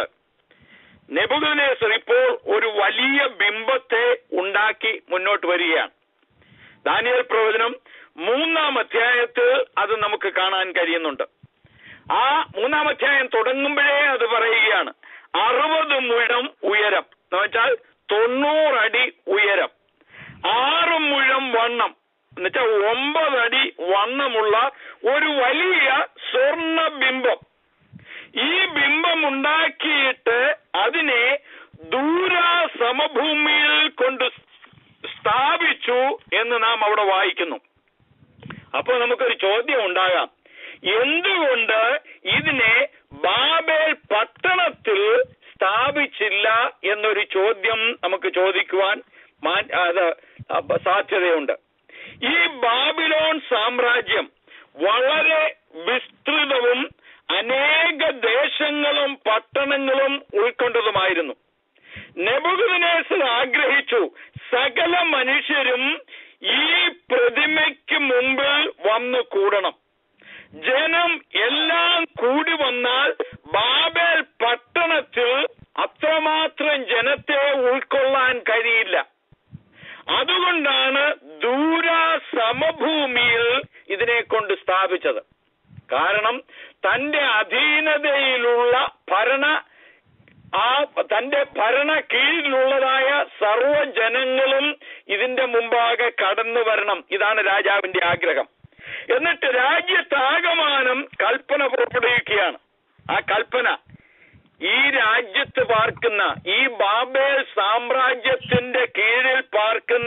നെബുകനേസർ ഇപ്പോൾ ഒരു വലിയ ബിംബത്തെ ഉണ്ടാക്കി മുന്നോട്ട് വരികയാണ് ദാനിയൽ പ്രവചനം മൂന്നാം അധ്യായത്തിൽ അത് നമുക്ക് കാണാൻ കഴിയുന്നുണ്ട് ആ മൂന്നാം അധ്യായം തുടങ്ങുമ്പോഴേ അത് പറയുകയാണ് അറുപത് മുഴം ഉയരം എന്ന് വെച്ചാൽ തൊണ്ണൂറടി ഉയരം ആറ് മുഴം വണ്ണം എന്നുവെച്ചാൽ ഒമ്പതടി വണ്ണമുള്ള ഒരു വലിയ സ്വർണ്ണ ബിംബം ഈ ബിംബം ഉണ്ടാക്കിയിട്ട് അതിനെ ദൂരാ സമഭൂമിയിൽ കൊണ്ട് സ്ഥാപിച്ചു എന്ന് നാം അവിടെ വായിക്കുന്നു അപ്പോൾ നമുക്കൊരു ചോദ്യം ഉണ്ടാകാം എന്തുകൊണ്ട് ഇതിനെ ബാബേൽ പട്ടണത്തിൽ സ്ഥാപിച്ചില്ല എന്നൊരു ചോദ്യം നമുക്ക് ചോദിക്കുവാൻ മാ- അത് അപ്പ- സാധ്യതയുണ്ട് ഈ ബാബിലോൺ സാമ്രാജ്യം വളരെ വിസ്തൃതവും അനേക ദേശങ്ങളും പട്ടണങ്ങളും ഉൾക്കൊണ്ടതുമായിരുന്നു നെബുഗുനേസർ ആഗ്രഹിച്ചു സകല മനുഷ്യരും ഈ പ്രതിമയ്ക്ക് മുമ്പിൽ വന്നു കൂടണം ജനം എല്ലാം കൂടി വന്നാൽ ബാബേൽ പട്ടണത്തിൽ അത്രമാത്രം ജനത്തെ ഉൾക്കൊള്ളാൻ കഴിയില്ല അതുകൊണ്ടാണ് ദൂര സമഭൂമിയിൽ ഇതിനെ കൊണ്ട് സ്ഥാപിച്ചത് കാരണം തന്റെ അധീനതയിലുള്ള ഭരണ ആ തന്റെ ഭരണ കീഴിലുള്ളതായ സർവ്വ ജനങ്ങളും ഇതിന്റെ മുമ്പാകെ കടന്നു വരണം ഇതാണ് രാജാവിന്റെ ആഗ്രഹം എന്നിട്ട് രാജ്യത്താകമാനം കൽപ്പന പുറപ്പെടുവിക്കുകയാണ് ആ കൽപ്പന ഈ രാജ്യത്ത് പാർക്കുന്ന ഈ ബാബേൽ സാമ്രാജ്യത്തിന്റെ കീഴിൽ പാർക്കുന്ന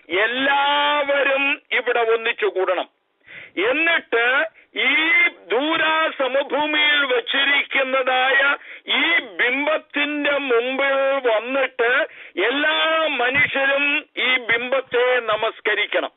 എല്ലാവരും ഇവിടെ ഒന്നിച്ചു കൂടണം എന്നിട്ട് ഈ ദൂരാ സമഭൂമിയിൽ വച്ചിരിക്കുന്നതായ ഈ ബിംബത്തിന്റെ മുമ്പിൽ വന്നിട്ട് എല്ലാ മനുഷ്യരും ഈ ബിംബത്തെ നമസ്കരിക്കണം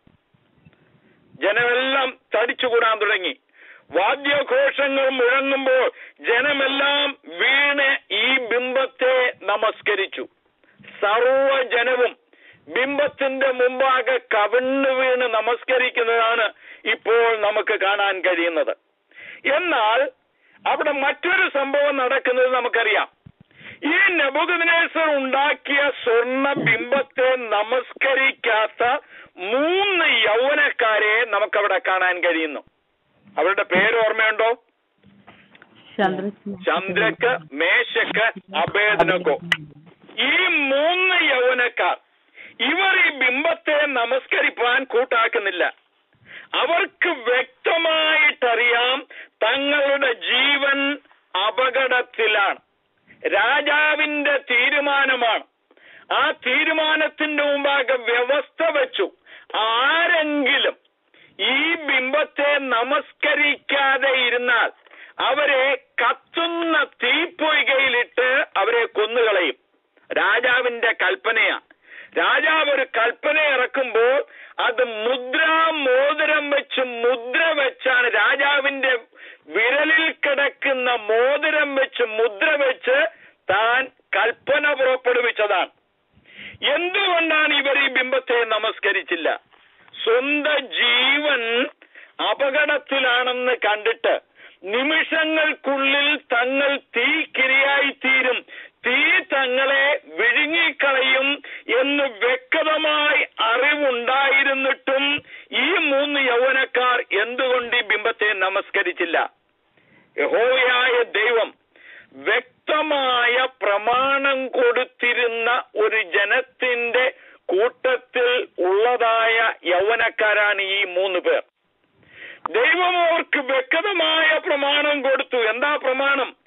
ജനമെല്ലാം തടിച്ചുകൂടാൻ തുടങ്ങി വാദ്യഘോഷങ്ങൾ മുഴങ്ങുമ്പോൾ ജനമെല്ലാം വീണ് ഈ ബിംബത്തെ നമസ്കരിച്ചു സർവജനവും ബിംബത്തിന്റെ മുമ്പാകെ കവിണ്ണു വീണ് നമസ്കരിക്കുന്നതാണ് ഇപ്പോൾ നമുക്ക് കാണാൻ കഴിയുന്നത് എന്നാൽ അവിടെ മറ്റൊരു സംഭവം നടക്കുന്നത് നമുക്കറിയാം ഈ നെബുഗനേസർ ഉണ്ടാക്കിയ സ്വർണ്ണ ബിംബത്തെ നമസ്കരിക്കാത്ത മൂന്ന് യൗവനക്കാരെ നമുക്കവിടെ കാണാൻ കഴിയുന്നു അവരുടെ പേര് ഓർമ്മയുണ്ടോ ചന്ദ്രക്ക് മേശക്ക് അഭേദനക്കോ ഈ മൂന്ന് യൗവനക്കാർ ഇവർ ഈ ബിംബത്തെ നമസ്കരിപ്പാൻ കൂട്ടാക്കുന്നില്ല അവർക്ക് വ്യക്തമായിട്ടറിയാം തങ്ങളുടെ ജീവൻ അപകടത്തിലാണ് രാജാവിന്റെ തീരുമാനമാണ് ആ തീരുമാനത്തിന്റെ മുമ്പാകെ വ്യവസ്ഥ വെച്ചു ആരെങ്കിലും ഈ ബിംബത്തെ നമസ്കരിക്കാതെ ഇരുന്നാൽ അവരെ കത്തുന്ന തീപ്പൊയ്കയിലിട്ട് അവരെ കൊന്നുകളയും രാജാവിന്റെ കൽപ്പനയാ രാജാവ് ഒരു കൽപ്പന ഇറക്കുമ്പോൾ അത് മുദ്രാ മോതിരം വെച്ച് മുദ്ര വെച്ചാണ് രാജാവിന്റെ വിരലിൽ കിടക്കുന്ന മോതിരം വെച്ച് മുദ്ര വെച്ച് താൻ കൽപ്പന പുറപ്പെടുവിച്ചതാണ് എന്തുകൊണ്ടാണ് ഇവർ ഈ ബിംബത്തെ നമസ്കരിച്ചില്ല സ്വന്തം ജീവൻ അപകടത്തിലാണെന്ന് കണ്ടിട്ട് നിമിഷങ്ങൾക്കുള്ളിൽ തങ്ങൾ തീക്കിരയായിത്തീരും തീ തങ്ങളെ വിഴുങ്ങിക്കളയും എന്ന് വ്യക്തമായി അറിവുണ്ടായിരുന്നിട്ടും ഈ മൂന്ന് യൗവനക്കാർ എന്തുകൊണ്ട് ഈ ബിംബത്തെ നമസ്കരിച്ചില്ല യഹോവയായ ദൈവം വ്യക്തമായ പ്രമാണം കൊടുത്തിരുന്ന ഒരു ജനത്തിന്റെ കൂട്ടത്തിൽ ഉള്ളതായ യൗവനക്കാരാണ് ഈ മൂന്ന് പേർ ദൈവം അവർക്ക് വ്യക്തമായ പ്രമാണം കൊടുത്തു എന്താ പ്രമാണം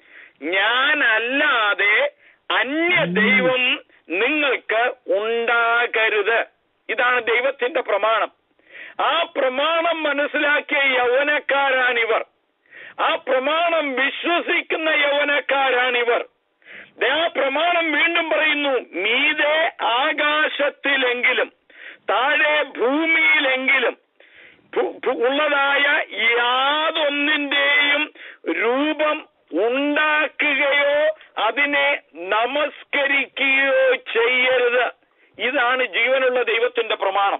ഞാനല്ലാതെ അന്യ ദൈവം നിങ്ങൾക്ക് ഉണ്ടാകരുത് ഇതാണ് ദൈവത്തിന്റെ പ്രമാണം ആ പ്രമാണം മനസ്സിലാക്കിയ യൗവനക്കാരാണിവർ ആ പ്രമാണം വിശ്വസിക്കുന്ന യൗവനക്കാരാണിവർ ദേ ആ പ്രമാണം വീണ്ടും പറയുന്നു മീതെ ആകാശത്തിലെങ്കിലും താഴെ ഭൂമിയിലെങ്കിലും ഭൂ- ഭൂ- ഉള്ളതായ യാതൊന്നിന്റെയും രൂപം ഉണ്ടാക്കുകയോ അതിനെ നമസ്കരിക്കുകയോ ചെയ്യരുത് ഇതാണ് ജീവനുള്ള ദൈവത്തിന്റെ പ്രമാണം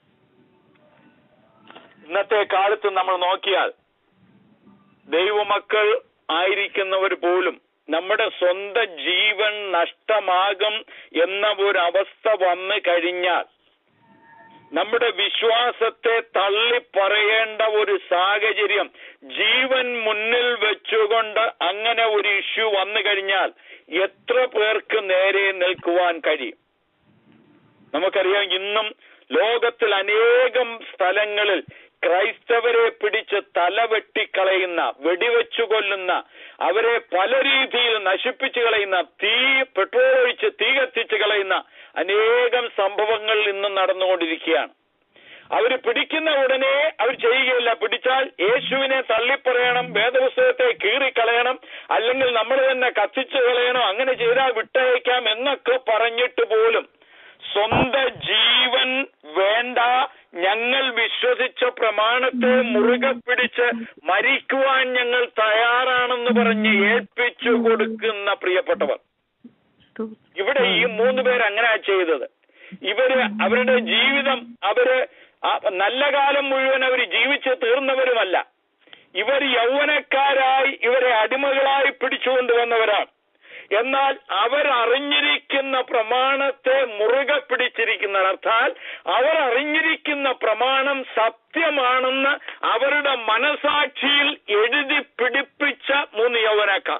ഇന്നത്തെ കാലത്ത് നമ്മൾ നോക്കിയാൽ ദൈവമക്കൾ ആയിരിക്കുന്നവർ പോലും നമ്മുടെ സ്വന്തം ജീവൻ നഷ്ടമാകും എന്ന ഒരു അവസ്ഥ വന്നു കഴിഞ്ഞാൽ നമ്മുടെ വിശ്വാസത്തെ തള്ളി പറയേണ്ട ഒരു സാഹചര്യം ജീവൻ മുന്നിൽ വെച്ചുകൊണ്ട് അങ്ങനെ ഒരു ഇഷ്യൂ വന്നു കഴിഞ്ഞാൽ എത്ര പേർക്ക് നേരെ നിൽക്കുവാൻ കഴിയും നമുക്കറിയാം ഇന്നും ലോകത്തിൽ അനേകം സ്ഥലങ്ങളിൽ ക്രൈസ്തവരെ പിടിച്ച് തല വെട്ടിക്കളയുന്ന വെടിവെച്ചു കൊല്ലുന്ന അവരെ പല രീതിയിൽ നശിപ്പിച്ചു കളയുന്ന തീ പെട്രോൾ ഒഴിച്ച് തീ കത്തിച്ച് കളയുന്ന അനേകം സംഭവങ്ങൾ ഇന്നും നടന്നുകൊണ്ടിരിക്കുകയാണ് അവര് പിടിക്കുന്ന ഉടനെ അവർ ചെയ്യുകയില്ല പിടിച്ചാൽ യേശുവിനെ തള്ളിപ്പറയണം വേദപുസ്തകത്തെ കീറിക്കളയണം അല്ലെങ്കിൽ നമ്മൾ തന്നെ കത്തിച്ചു കളയണം അങ്ങനെ ചെയ്താൽ വിട്ടയക്കാം എന്നൊക്കെ പറഞ്ഞിട്ട് പോലും സ്വന്തം ജീവൻ വേണ്ട ഞങ്ങൾ വിശ്വസിച്ച പ്രമാണത്തെ മുറുകെ പിടിച്ച് മരിക്കുവാൻ ഞങ്ങൾ തയ്യാറാണെന്ന് പറഞ്ഞ് ഏൽപ്പിച്ചു കൊടുക്കുന്ന പ്രിയപ്പെട്ടവർ ഇവിടെ ഈ മൂന്ന് പേർ അങ്ങനെ ചെയ്തത് ഇവര് അവരുടെ ജീവിതം അവര് ആ നല്ല കാലം മുഴുവൻ അവർ ജീവിച്ച് തീർന്നവരുമല്ല ഇവർ യൗവനക്കാരായി ഇവരെ അടിമകളായി പിടിച്ചുകൊണ്ടുവന്നവരാണ് എന്നാൽ അവർ അറിഞ്ഞിരിക്കുന്ന പ്രമാണത്തെ മുറുകെ പിടിച്ചിരിക്കുന്ന അർത്ഥാൽ അവർ അറിഞ്ഞിരിക്കുന്ന പ്രമാണം സത്യമാണെന്ന് അവരുടെ മനസാക്ഷിയിൽ എഴുതി പിടിപ്പിച്ച മൂന്ന് യൗവനക്കാർ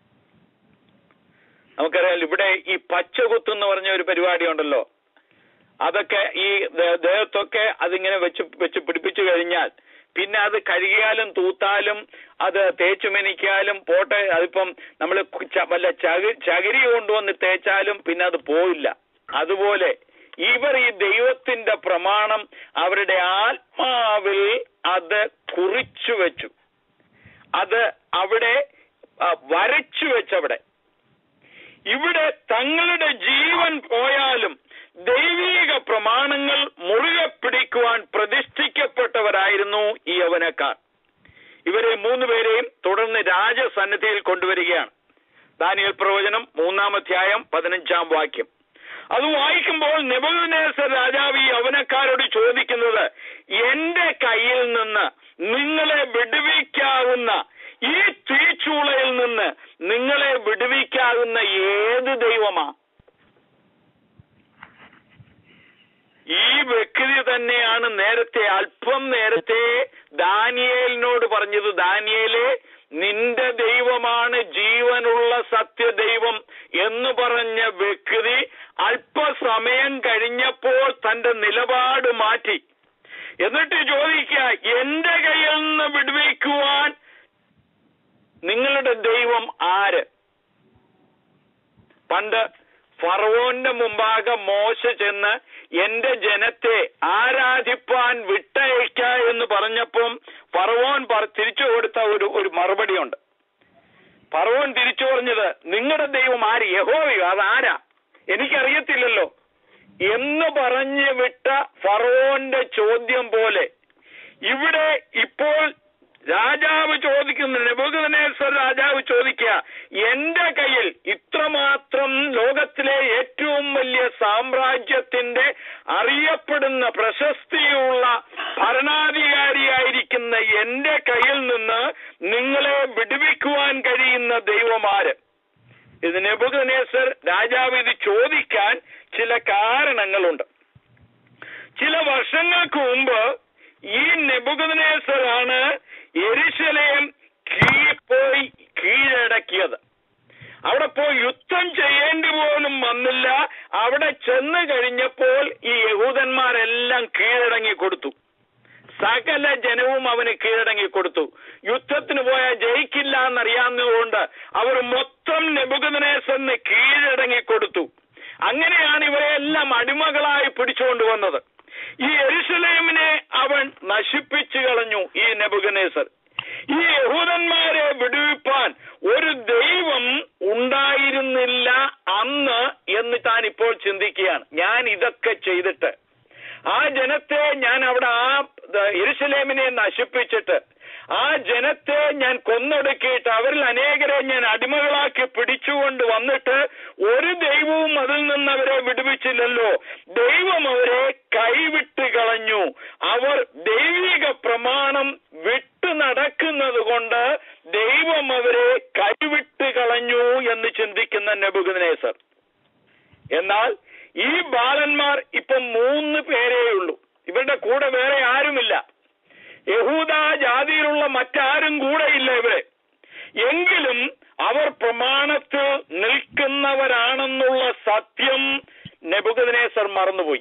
നമുക്കറിയാം ഇവിടെ ഈ പച്ചകുത്ത് എന്ന് പറഞ്ഞ ഒരു പരിപാടി ഉണ്ടല്ലോ അതൊക്കെ ഈ ദേ- ദേഹത്തൊക്കെ അതിങ്ങനെ വെച്ച് വെച്ച് പിടിപ്പിച്ചു കഴിഞ്ഞാൽ പിന്നെ അത് കഴുകിയാലും തൂത്താലും അത് തേച്ചു മെനിക്കാലും പോട്ടെ അതിപ്പം നമ്മൾ വല്ല ചകി ചകിരി കൊണ്ടുവന്ന് തേച്ചാലും പിന്നെ അത് പോയില്ല അതുപോലെ ഇവർ ഈ ദൈവത്തിന്റെ പ്രമാണം അവരുടെ ആത്മാവിൽ അത് കുറിച്ചു വെച്ചു അത് അവിടെ ആ, വരച്ചു വെച്ചവിടെ ഇവിടെ തങ്ങളുടെ ജീവൻ പോയാലും ദൈവീക പ്രമാണങ്ങൾ മുറുകെ പിടിക്കുവാൻ പ്രതിഷ്ഠിക്കപ്പെട്ടവരായിരുന്നു ഈ യവനക്കാർ ഇവരെ മൂന്നുപേരെയും തുടർന്ന് രാജസന്നിധിയിൽ കൊണ്ടുവരികയാണ് ദാനിയൽ പ്രവചനം മൂന്നാമധ്യായം പതിനഞ്ചാം വാക്യം അത് വായിക്കുമ്പോൾ നെബുനേസർ രാജാവ് ഈ യവനക്കാരോട് ചോദിക്കുന്നത് എന്റെ കയ്യിൽ നിന്ന് നിങ്ങളെ വിടുവിക്കാവുന്ന ഈ തീച്ചൂളയിൽ നിന്ന് നിങ്ങളെ വിടുവിക്കാവുന്ന ഏത് ദൈവമാ ഈ വ്യക്തി തന്നെയാണ് നേരത്തെ അല്പം നേരത്തെ ദാനിയേലിനോട് പറഞ്ഞത് ദാനിയേലെ നിന്റെ ദൈവമാണ് ജീവനുള്ള സത്യദൈവം എന്ന് പറഞ്ഞ വ്യക്തി അല്പസമയം കഴിഞ്ഞപ്പോൾ തന്റെ നിലപാട് മാറ്റി എന്നിട്ട് ചോദിക്കുക എന്റെ കയ്യിൽ നിന്ന് വിടുവിക്കുവാൻ നിങ്ങളുടെ ദൈവം ആര് പണ്ട് ഫറവോന്റെ മുമ്പാകെ മോശ ചെന്ന് എന്റെ ജനത്തെ ആരാധിപ്പാൻ വിട്ടയക്ക എന്ന് പറഞ്ഞപ്പം ഫറവോൻ പറ- തിരിച്ചു കൊടുത്ത ഒരു ഒരു മറുപടിയുണ്ട് ഫറവോൻ തിരിച്ചു പറഞ്ഞത് നിങ്ങളുടെ ദൈവം ആര് യഹോവയോ അതാരാ എനിക്കറിയത്തില്ലല്ലോ എന്ന് പറഞ്ഞ് വിട്ട ഫറവോന്റെ ചോദ്യം പോലെ ഇവിടെ ഇപ്പോൾ രാജാവ് ചോദിക്കുന്ന നെബുഖദ്നേസർ രാജാവ് ചോദിക്കുക എന്റെ കയ്യിൽ ഇത്രമാത്രം ലോകത്തിലെ ഏറ്റവും വലിയ സാമ്രാജ്യത്തിന്റെ അറിയപ്പെടുന്ന പ്രശസ്തിയുള്ള ഭരണാധികാരിയായിരിക്കുന്ന എന്റെ കയ്യിൽ നിന്ന് നിങ്ങളെ വിടുവിക്കുവാൻ കഴിയുന്ന ദൈവമാര് ഇത് നെബുഖദ്നേസർ രാജാവ് ഇത് ചോദിക്കാൻ ചില കാരണങ്ങളുണ്ട് ചില വർഷങ്ങൾക്ക് മുമ്പ് ഈ നെബുഖദ്നേസറാണ് എരിശലേം കീ- പോയി കീഴടക്കിയത് അവിടെ പോയി യുദ്ധം ചെയ്യേണ്ടി പോലും വന്നില്ല അവിടെ ചെന്ന് കഴിഞ്ഞപ്പോൾ ഈ യഹൂദന്മാരെല്ലാം കീഴടങ്ങി കൊടുത്തു സകല ജനവും അവന് കീഴടങ്ങി കൊടുത്തു യുദ്ധത്തിന് പോയാൽ ജയിക്കില്ല എന്നറിയാവുന്നതുകൊണ്ട് അവർ മൊത്തം നെബുഗനേസറിന് കീഴടങ്ങി കൊടുത്തു അങ്ങനെയാണ് ഇവരെല്ലാം അടിമകളായി പിടിച്ചുകൊണ്ടുവന്നത് ഈ എരുസലേമിനെ അവൻ നശിപ്പിച്ചു കളഞ്ഞു ഈ നെബുഗനേസർ ഈ യഹൂദന്മാരെ വിടുവിപ്പാൻ ഒരു ദൈവം ഉണ്ടായിരുന്നില്ല അന്ന് എന്ന് താൻ ഇപ്പോൾ ചിന്തിക്കുകയാണ് ഞാൻ ഇതൊക്കെ ചെയ്തിട്ട് ആ ജനത്തെ ഞാൻ അവിടെ ആ എരുസലേമിനെ നശിപ്പിച്ചിട്ട് ആ ജനത്തെ ഞാൻ കൊന്നൊടുക്കിയിട്ട് അവരിൽ അനേകരെ ഞാൻ അടിമകളാക്കി പിടിച്ചുകൊണ്ട് വന്നിട്ട് ഒരു ദൈവവും അതിൽ നിന്ന് അവരെ വിടുവിച്ചില്ലല്ലോ ദൈവം അവരെ കൈവിട്ട് കളഞ്ഞു അവർ ദൈവിക പ്രമാണം വിട്ടു നടക്കുന്നത് കൊണ്ട് ദൈവം അവരെ കൈവിട്ട് കളഞ്ഞു എന്ന് ചിന്തിക്കുന്ന നെബുഗനേസർ എന്നാൽ ഈ ബാലന്മാർ ഇപ്പം മൂന്ന് പേരേ ഉള്ളൂ ഇവരുടെ കൂടെ വേറെ ആരുമില്ല യഹൂദ ജാതിയിലുള്ള മറ്റാരും കൂടെയില്ല ഇവരെ എങ്കിലും അവർ പ്രമാണത്തിൽ നിൽക്കുന്നവരാണെന്നുള്ള സത്യം നെബുഗനേസർ മറന്നുപോയി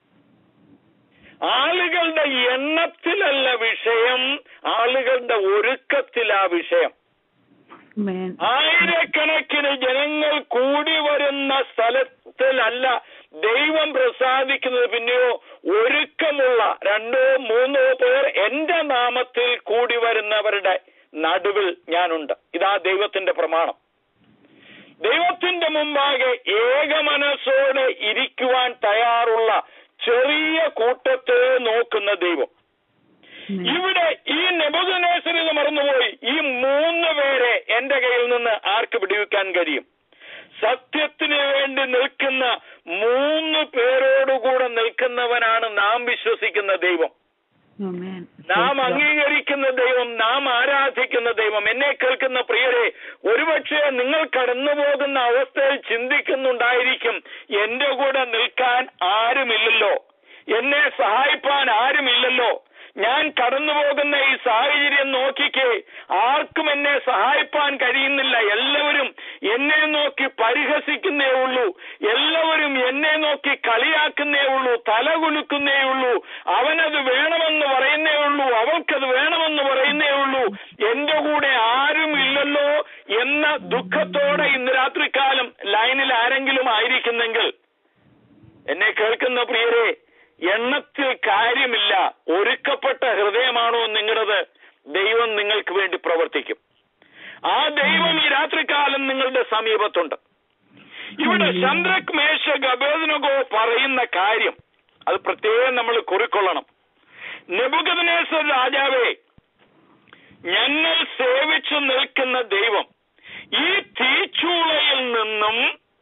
ആളുകളുടെ എണ്ണത്തിലല്ല വിഷയം ആളുകളുടെ ഒരുക്കത്തിലാ വിഷയം Amen. ആയിരക്കണക്കിന് ജനങ്ങൾ കൂടി വരുന്ന സ്ഥലത്തിലല്ല ദൈവം പ്രസാദിക്കുന്നത് പിന്നെയോ ഒരുക്കമുള്ള രണ്ടോ മൂന്നോ പേർ എന്റെ നാമത്തിൽ കൂടി വരുന്നവരുടെ നടുവിൽ ഞാനുണ്ട് ഇതാ ദൈവത്തിന്റെ പ്രമാണം ദൈവത്തിന്റെ മുമ്പാകെ ഏകമനസ്സോടെ ഇരിക്കുവാൻ തയ്യാറുള്ള ചെറിയ കൂട്ടത്തെ നോക്കുന്ന ദൈവം Amen. ഇവിടെ ഈ നെബുദനേസരിൽ മറന്നുപോയി ഈ മൂന്ന് പേരെ എന്റെ കയ്യിൽ നിന്ന് ആർക്ക് പിടിവെക്കാൻ കഴിയും സത്യത്തിന് വേണ്ടി നിൽക്കുന്ന മൂന്ന് പേരോടുകൂടെ നിൽക്കുന്നവനാണ് നാം വിശ്വസിക്കുന്ന ദൈവം Amen. നാം അംഗീകരിക്കുന്ന ദൈവം നാം ആരാധിക്കുന്ന ദൈവം എന്നെ കേൾക്കുന്ന പ്രിയരെ ഒരുപക്ഷെ നിങ്ങൾ കടന്നു പോകുന്ന അവസ്ഥയിൽ ചിന്തിക്കുന്നുണ്ടായിരിക്കും എന്റെ കൂടെ നിൽക്കാൻ ആരുമില്ലല്ലോ എന്നെ സഹായിപ്പാൻ ആരുമില്ലല്ലോ ഞാൻ കടന്നു പോകുന്ന ഈ സാഹചര്യം നോക്കിക്കേ ആർക്കും എന്നെ സഹായിപ്പാൻ കഴിയുന്നില്ല എല്ലാവരും എന്നെ നോക്കി പരിഹസിക്കുന്നേ ഉള്ളൂ എല്ലാവരും എന്നെ നോക്കി കളിയാക്കുന്നേ ഉള്ളൂ തല കുലുക്കുന്നേ ഉള്ളൂ അവനത് വേണമെന്ന് പറയുന്നേ ഉള്ളൂ അവൾക്കത് വേണമെന്ന് പറയുന്നേ ഉള്ളൂ എന്റെ കൂടെ ആരും ഇല്ലല്ലോ എന്ന ദുഃഖത്തോടെ ഇന്ന് രാത്രികാലം ലൈനിൽ ആരെങ്കിലും ആയിരിക്കുന്നെങ്കിൽ എന്നെ കേൾക്കുന്ന പ്രിയരെ എണ്ണത്തിൽ കാര്യമില്ല ഒരുക്കപ്പെട്ട ഹൃദയമാണോ നിങ്ങളുടേത് ദൈവം നിങ്ങൾക്ക് വേണ്ടി പ്രവർത്തിക്കും ആ ദൈവം ഈ രാത്രികാലം നിങ്ങളുടെ സമീപത്തുണ്ട് ഇവിടെ ചന്ദ്രക് മേശ ഗബേദനകോ പറയുന്ന കാര്യം അത് പ്രത്യേകം നമ്മൾ കുറിക്കൊള്ളണം നെബുഗദനേശ്വർ രാജാവേ ഞങ്ങൾ സേവിച്ചു നിൽക്കുന്ന ദൈവം ഈ തീച്ചൂളയിൽ നിന്നും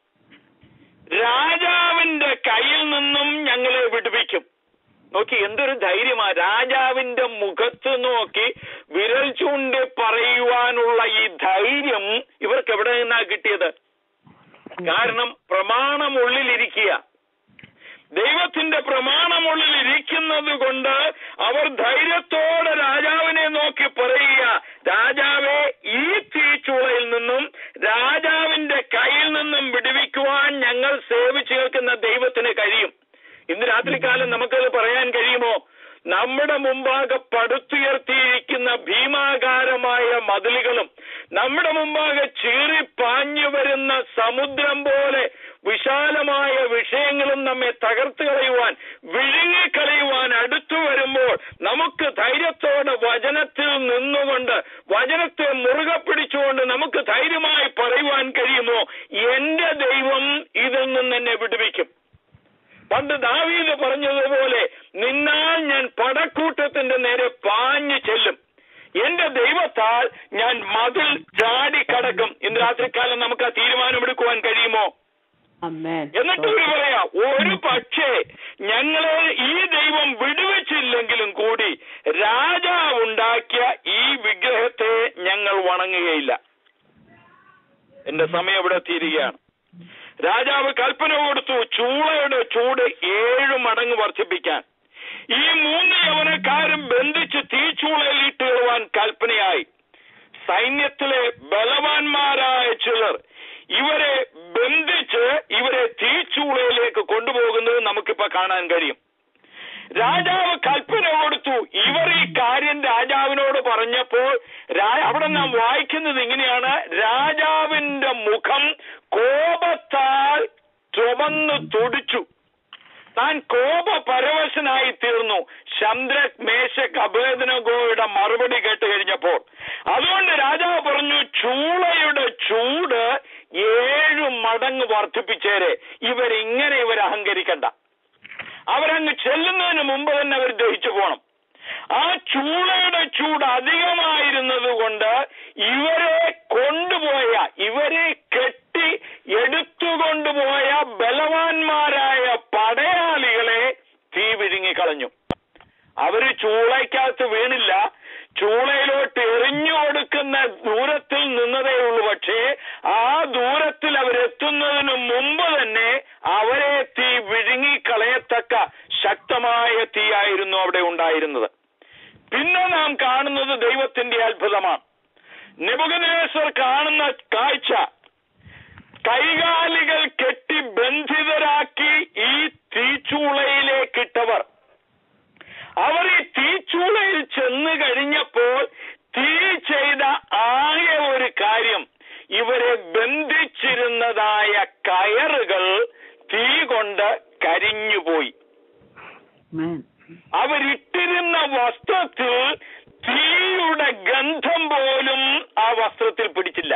രാജാവിന്റെ കയ്യിൽ നിന്നും ഞങ്ങളെ വിടുവിക്കും നോക്കി എന്തൊരു ധൈര്യമാ രാജാവിന്റെ മുഖത്ത് നോക്കി വിരൽ ചൂണ്ടി പറയുവാനുള്ള ഈ ധൈര്യം ഇവർക്ക് എവിടെ നിന്നാ കിട്ടിയത് കാരണം പ്രമാണം ഉള്ളിലിരിക്കുക ദൈവത്തിന്റെ പ്രമാണമുള്ളിൽ ഇരിക്കുന്നത് കൊണ്ട് അവർ ധൈര്യത്തോടെ രാജാവിനെ നോക്കി പറയുക രാജാവെ ഈ തീച്ചുളയിൽ നിന്നും രാജാവിന്റെ കയ്യിൽ നിന്നും വിടുവിക്കുവാൻ ഞങ്ങൾ സേവിച്ചു കേൾക്കുന്ന ദൈവത്തിന് കഴിയും ഇന്ന് രാത്രികാലം നമുക്കത് പറയാൻ കഴിയുമോ നമ്മുടെ മുമ്പാകെ പടുത്തുയർത്തിയിരിക്കുന്ന ഭീമാകാരമായ മതിലുകളും നമ്മുടെ മുമ്പാകെ ചീറിപ്പാഞ്ഞു വരുന്ന സമുദ്രം പോലെ വിശാലമായ വിഷയങ്ങളും നമ്മെ തകർത്ത് കളയുവാൻ വിഴുങ്ങിക്കളയുവാൻ അടുത്തു വരുമ്പോൾ നമുക്ക് ധൈര്യത്തോടെ വചനത്തിൽ നിന്നുകൊണ്ട് വചനത്തെ മുറുകെ പിടിച്ചുകൊണ്ട് നമുക്ക് ധൈര്യമായി പറയുവാൻ കഴിയുമോ എന്റെ ദൈവം ഇതിൽ നിന്ന് എന്നെ വിടുവിക്കും പണ്ട് ദാവീദ് പറഞ്ഞതുപോലെ നിന്നാൽ ഞാൻ പടക്കൂട്ടത്തിന്റെ നേരെ പാഞ്ഞു ചെല്ലും എന്റെ ദൈവത്താൽ ഞാൻ മതിൽ ചാടിക്കടക്കും ഇന്ന് രാത്രിക്കാലം നമുക്ക് ആ തീരുമാനമെടുക്കുവാൻ കഴിയുമോ Amen. എന്നിട്ട് ഇവര് പറയാ ഒരു പക്ഷേ ഞങ്ങളെ ഈ ദൈവം വിടുവച്ചില്ലെങ്കിലും കൂടി രാജാവുണ്ടാക്കിയ ഈ വിഗ്രഹത്തെ ഞങ്ങൾ വണങ്ങുകയില്ല എന്റെ സമയം ഇവിടെ തീരുകയാണ് രാജാവ് കൽപ്പന കൊടുത്തു ചൂളയുടെ ചൂട് ഏഴു മടങ്ങ് വർദ്ധിപ്പിക്കാൻ ഈ മൂന്ന് യവനക്കാരും ബന്ധിച്ച് തീച്ചൂളയിൽ ഇട്ടുകളുവാൻ കൽപ്പനയായി സൈന്യത്തിലെ ബലവാന്മാരായ ചിലർ ഇവരെ ബന്ധിച്ച് ഇവരെ തീച്ചൂളയിലേക്ക് കൊണ്ടുപോകുന്നത് നമുക്കിപ്പോ കാണാൻ കഴിയും രാജാവ് കൽപ്പന കൊടുത്തു ഇവരെ തുടിച്ചു താൻ കോപ പരവശനായി തീർന്നു ശന്ദ്രക് മേശക് അഭേദനഗോയുടെ മറുപടി കേട്ട് കഴിഞ്ഞപ്പോൾ അതുകൊണ്ട് രാജാവ് പറഞ്ഞു ചൂളയുടെ ചൂട് ഏഴു മടങ്ങ് വർദ്ധിപ്പിച്ചേരെ ഇവരിങ്ങനെ ഇവർ അഹങ്കരിക്കണ്ട അവരങ്ങ് ചെല്ലുന്നതിന് മുമ്പ് തന്നെ അവർ ദഹിച്ചു പോണം ആ ചൂളയുടെ ചൂട് അധികമായിരുന്നത് കൊണ്ട് ഇവരെ കൊണ്ടുപോയ ഇവരെ കെട്ടി എടുത്തുകൊണ്ടുപോയ ബലവാന്മാരായ പടയാളികളെ തീ വിഴുങ്ങിക്കളഞ്ഞു അവര് ചൂളയ്ക്കകത്ത് വീണില്ല ചൂളയിലോട്ട് എറിഞ്ഞു കൊടുക്കുന്ന ദൂരത്തിൽ നിന്നതേ ഉള്ളൂ പക്ഷേ ആ ദൂരത്തിൽ അവരെത്തുന്നതിന് മുമ്പ് തന്നെ അവരെ തീ വിഴുങ്ങിക്കളയത്തക്ക ശക്തമായ തീയായിരുന്നു അവിടെ ഉണ്ടായിരുന്നത് പിന്നെ നാം കാണുന്നത് ദൈവത്തിന്റെ അത്ഭുതമാണ് നെബുകനേശ്വർ കാണുന്ന കാഴ്ച കൈകാലികൾ കെട്ടി ബന്ധിതരാക്കി ഈ തീച്ചൂളയിലേക്കിട്ടവർ അവർ ഈ തീച്ചൂളയിൽ ചെന്ന് കഴിഞ്ഞപ്പോൾ തീ ചെയ്ത ആകെ ഒരു കാര്യം ഇവരെ ബന്ധിച്ചിരുന്നതായ കയറുകൾ തീ കൊണ്ട് കരിഞ്ഞുപോയി Amen. അവരിട്ടിരുന്ന വസ്ത്രത്തിൽ തീയുടെ ഗന്ധം പോലും ആ വസ്ത്രത്തിൽ പിടിച്ചില്ല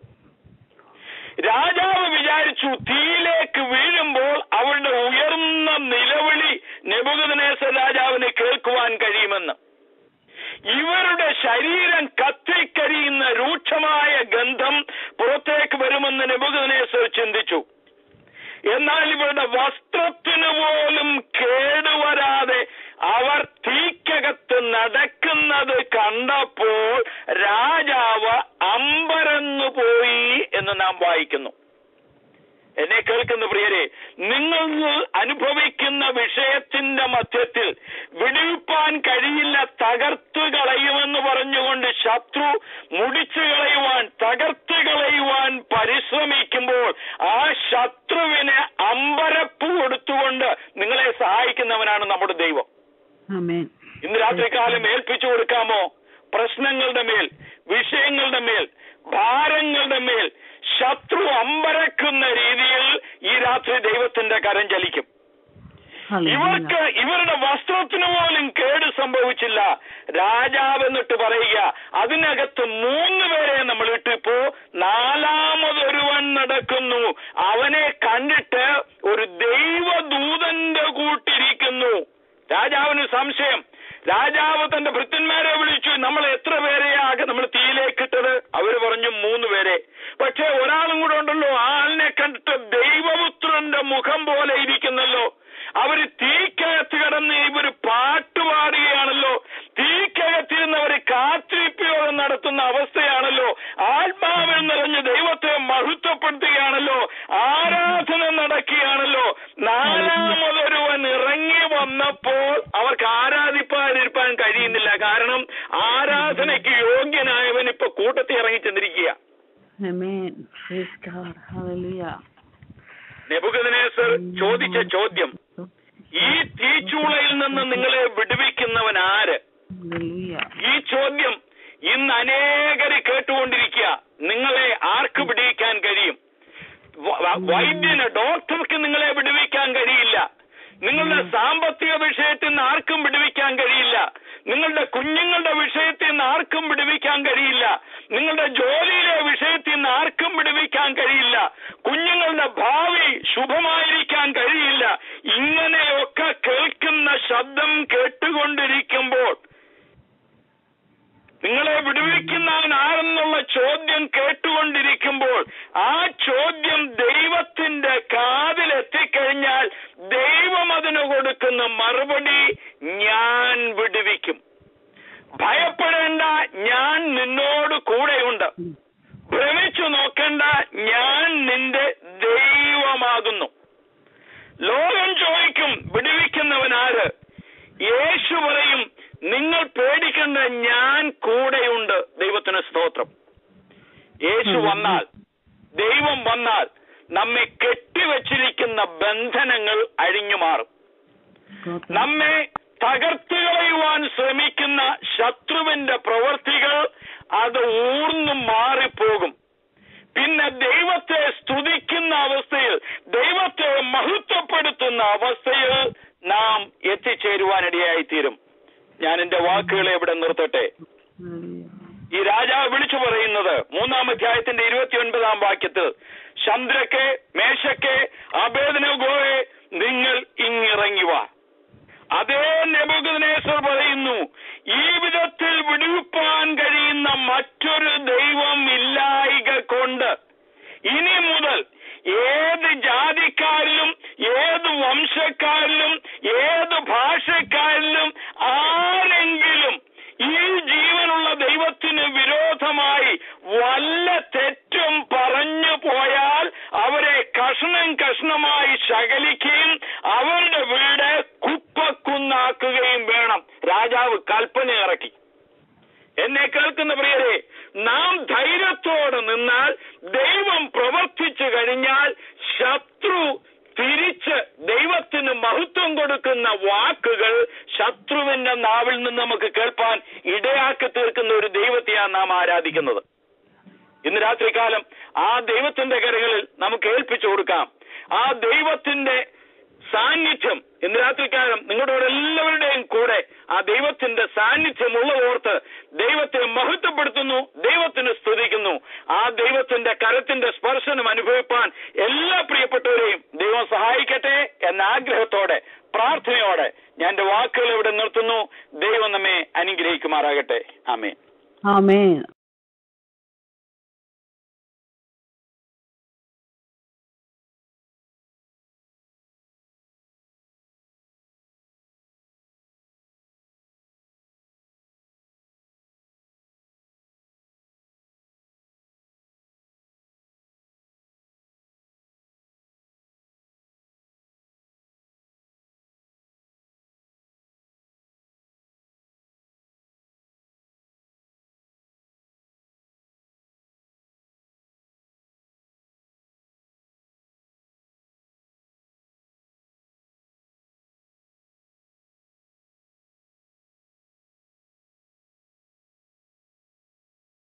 രാജാവ് വിചാരിച്ചു തീയിലേക്ക് വീഴുമ്പോൾ അവളുടെ ഉയർന്ന നിലവിളി നെബുഗദനേസർ രാജാവിന് കേൾക്കുവാൻ കഴിയുമെന്ന് ഇവരുടെ ശരീരം കത്തിക്കരിയുന്ന രൂക്ഷമായ ഗന്ധം പുറത്തേക്ക് വരുമെന്ന് നെബുഗദനേസർ ചിന്തിച്ചു എന്നാൽ ഇവരുടെ വസ്ത്രത്തിന് പോലും കേടുവരാതെ അവർ തീക്കകത്ത് നടക്കുന്നത് കണ്ടപ്പോൾ രാജാവ് അമ്പരന്നു പോയി എന്ന് നാം വായിക്കുന്നു എന്നെ കേൾക്കുന്ന പ്രിയരെ നിങ്ങൾ അനുഭവിക്കുന്ന വിഷയത്തിന്റെ മധ്യത്തിൽ വിടിവിപ്പാൻ കഴിയില്ല തകർത്തു കളയുമെന്ന് പറഞ്ഞുകൊണ്ട് ശത്രു മുടിച്ചു കളയുവാൻ തകർത്തു കളയുവാൻ പരിശ്രമിക്കുമ്പോൾ ആ ശത്രുവിന് അമ്പരപ്പ് കൊടുത്തുകൊണ്ട് നിങ്ങളെ സഹായിക്കുന്നവനാണ് നമ്മുടെ ദൈവം Amen. ഇന്ന് രാത്രികാലം ഏൽപ്പിച്ചു കൊടുക്കാമോ പ്രശ്നങ്ങളുടെ മേൽ വിഷയങ്ങളുടെ മേൽ ഭാരങ്ങളുടെ മേൽ ശത്രു അമ്പരക്കുന്ന രീതിയിൽ ഈ രാത്രി ദൈവത്തിന്റെ കരം ചലിക്കും Hallelujah. ഇവർക്ക് ഇവരുടെ വസ്ത്രത്തിന് പോലും കേട് സംഭവിച്ചില്ല രാജാവ് എന്നിട്ട് പറയുക അതിനകത്ത് മൂന്ന് പേരെ നമ്മൾ ഇട്ടിപ്പോ നാലാമതൊരുവൻ നടക്കുന്നു അവനെ കണ്ടിട്ട് ഒരു ദൈവദൂതന്റെ കൂട്ടിരിക്കുന്നു രാജാവിന് സംശയം രാജാവ് തന്റെ ഭൃത്യന്മാരെ വിളിച്ചു നമ്മൾ എത്ര പേരെയാകെ നമ്മൾ തീയിലേക്കിട്ടത് അവര് പറഞ്ഞു മൂന്ന് പേരെ പക്ഷെ ഒരാളും കൂടെ ഉണ്ടല്ലോ ആ ആളിനെ കണ്ടിട്ട് ദൈവപുത്രന്റെ മുഖം പോലെ ഇരിക്കുന്നല്ലോ അവര് തീക്കകത്ത് കിടന്ന് ഇവര് പാട്ടുപാടുകയാണല്ലോ തീക്കകത്തിരുന്നവര് കാത്തിരിപ്പയോഗം നടത്തുന്ന അവസ്ഥയാണല്ലോ ആത്മാവിൽ നിറഞ്ഞ് ദൈവത്തെ മഹത്വപ്പെടുത്തുകയാണല്ലോ ആരാധന നടക്കുകയാണല്ലോ നാലാമതൊരുവൻ ഇറങ്ങി വന്നപ്പോൾ അവർക്ക് ആരാധിപ്പാതിരിക്കാൻ കഴിയുന്നില്ല കാരണം ആരാധനയ്ക്ക് യോഗ്യനായവൻ ഇപ്പൊ കൂട്ടത്തിൽ ഇറങ്ങി ചെന്നിരിക്കുക Amen. Praise God. Hallelujah. Nebuchadnezzar ചോദിച്ച ചോദ്യം ഈ തീച്ചൂളയിൽ നിന്ന് നിങ്ങളെ വിടുവിക്കുന്നവൻ ആര് Hallelujah. ഈ ചോദ്യം ഇന്ന് അനേകര് കേട്ടുകൊണ്ടിരിക്കുക നിങ്ങളെ ആർക്ക് പിടിക്കാൻ കഴിയും വ- വ- വൈദ്യന് ഡോക്ടർക്ക് നിങ്ങളെ വിടുവിക്കാൻ കഴിയില്ല നിങ്ങളുടെ സാമ്പത്തിക വിഷയത്തിൽ നിന്ന് ആർക്കും വിടുവിക്കാൻ കഴിയില്ല നിങ്ങളുടെ കുഞ്ഞുങ്ങളുടെ വിഷയത്തിൽ നിന്ന് ആർക്കും വിടുവിക്കാൻ കഴിയില്ല നിങ്ങളുടെ ജോലിയിലെ വിഷയത്തിൽ നിന്ന് ആർക്കും വിടുവിക്കാൻ കഴിയില്ല കുഞ്ഞുങ്ങളുടെ ഭാവി ശുഭമായിരിക്കാൻ കഴിയില്ല ഇങ്ങനെയൊക്കെ കേൾക്കുന്ന ശബ്ദം കേട്ടുകൊണ്ടിരിക്കുമ്പോൾ നിങ്ങളെ വിടുവിക്കുന്നവൻ ആരെന്നുള്ള ചോദ്യം കേട്ടുകൊണ്ടിരിക്കുമ്പോൾ ആ ചോദ്യം ദൈവത്തിന്റെ കാതിൽ എത്തിക്കഴിഞ്ഞാൽ ദൈവം അതിന് കൊടുക്കുന്ന മറുപടി ഞാൻ വിടുവിക്കും ഭയപ്പെടേണ്ട ഞാൻ നിന്നോട് കൂടെയുണ്ട് ഭ്രമിച്ചു നോക്കേണ്ട ഞാൻ നിന്റെ ദൈവമാകുന്നു ലോകം ചോദിക്കും വിടുവിക്കുന്നവൻ ആര് യേശു പറയും നിങ്ങൾ പേടിക്കേണ്ട ഞാൻ കൂടെയുണ്ട് ദൈവത്തിന് സ്തോത്രം യേശു വന്നാൽ ദൈവം വന്നാൽ നമ്മെ കെട്ടിവച്ചിരിക്കുന്ന ബന്ധനങ്ങൾ അഴിഞ്ഞു മാറും സ്തോത്രം. നമ്മെ തകർത്തു കളയുവാൻ ശ്രമിക്കുന്ന ശത്രുവിന്റെ പ്രവൃത്തികൾ അത് ഊർന്നു മാറിപ്പോകും പിന്നെ ദൈവത്തെ സ്തുതിക്കുന്ന അവസ്ഥയിൽ ദൈവത്തെ മഹത്വപ്പെടുത്തുന്ന അവസ്ഥയിൽ നാം എത്തിച്ചേരുവാനിടയായി തീരും ഞാൻ എന്റെ വാക്കുകളെ ഇവിടെ നിർത്തട്ടെ ഈ രാജാവ് വിളിച്ചു പറയുന്നത് മൂന്നാം അധ്യായത്തിന്റെ ഇരുപത്തിയൊൻപതാം വാക്യത്തിൽ ചന്ദ്രക്കെ മേശക്കെ അഭേദനഗോയെ നിങ്ങൾ ഇങ്ങിറങ്ങിവ അതേ നെബുഗനേശ്വർ പറയുന്നു ഈ വിധത്തിൽ വിടുവിപ്പാൻ കഴിയുന്ന മറ്റൊരു ദൈവം ഇല്ലായിക കൊണ്ട് ഇനി മുതൽ ഏത് ജാതിക്കാരിലും ഏത് വംശക്കാരിലും ഏത് ഭാഷക്കാരിലും ആരെങ്കിലും ഈ ജീവനുള്ള ദൈവത്തിന് വിരോധമായി വല്ല തെറ്റും പറഞ്ഞു പോയാൽ അവരെ കഷ്ണം കഷ്ണമായി ശകലിക്കുകയും അവരുടെ വീട് കുപ്പക്കുന്നാക്കുകയും വേണം രാജാവ് കൽപ്പന ഇറക്കി എന്നെ കേൾക്കുന്ന പ്രിയരെ നാം ധൈര്യത്തോടെ നിന്നാൽ ദൈവം പ്രവർത്തിച്ചു കഴിഞ്ഞാൽ ശത്രു തിരിച്ച് ദൈവത്തിന് മഹത്വം കൊടുക്കുന്ന വാക്കുകൾ ശത്രുവിന്റെ നാവിൽ നിന്ന് നമുക്ക് കേൾപ്പാൻ ഇടയാക്കി തീർക്കുന്ന ഒരു ദൈവത്തെയാണ് നാം ആരാധിക്കുന്നത് ഇന്ന് രാത്രികാലം ആ ദൈവത്തിന്റെ കരങ്ങളിൽ നമുക്ക് ഏൽപ്പിച്ചു കൊടുക്കാം ആ ദൈവത്തിന്റെ സാന്നിധ്യം ഇന്ന് രാത്രികാലം നിങ്ങളുടെ എല്ലാവരുടെയും കൂടെ ആ ദൈവത്തിന്റെ സാന്നിധ്യം ഉള്ളതോർത്ത് ദൈവത്തെ മഹത്വപ്പെടുത്തുന്നു ദൈവത്തിന് സ്തുതിക്കുന്നു ആ ദൈവത്തിന്റെ കരത്തിന്റെ സ്പർശനം അനുഭവിപ്പാൻ എല്ലാ പ്രിയപ്പെട്ടവരെയും ദൈവം സഹായിക്കട്ടെ എന്ന ആഗ്രഹത്തോടെ പ്രാർത്ഥനയോടെ ഞാൻ എന്റെ വാക്കുകൾ ഇവിടെ നിർത്തുന്നു ദൈവം നമ്മെ അനുഗ്രഹിക്കുമാറാകട്ടെ ആമേ ആമേൻ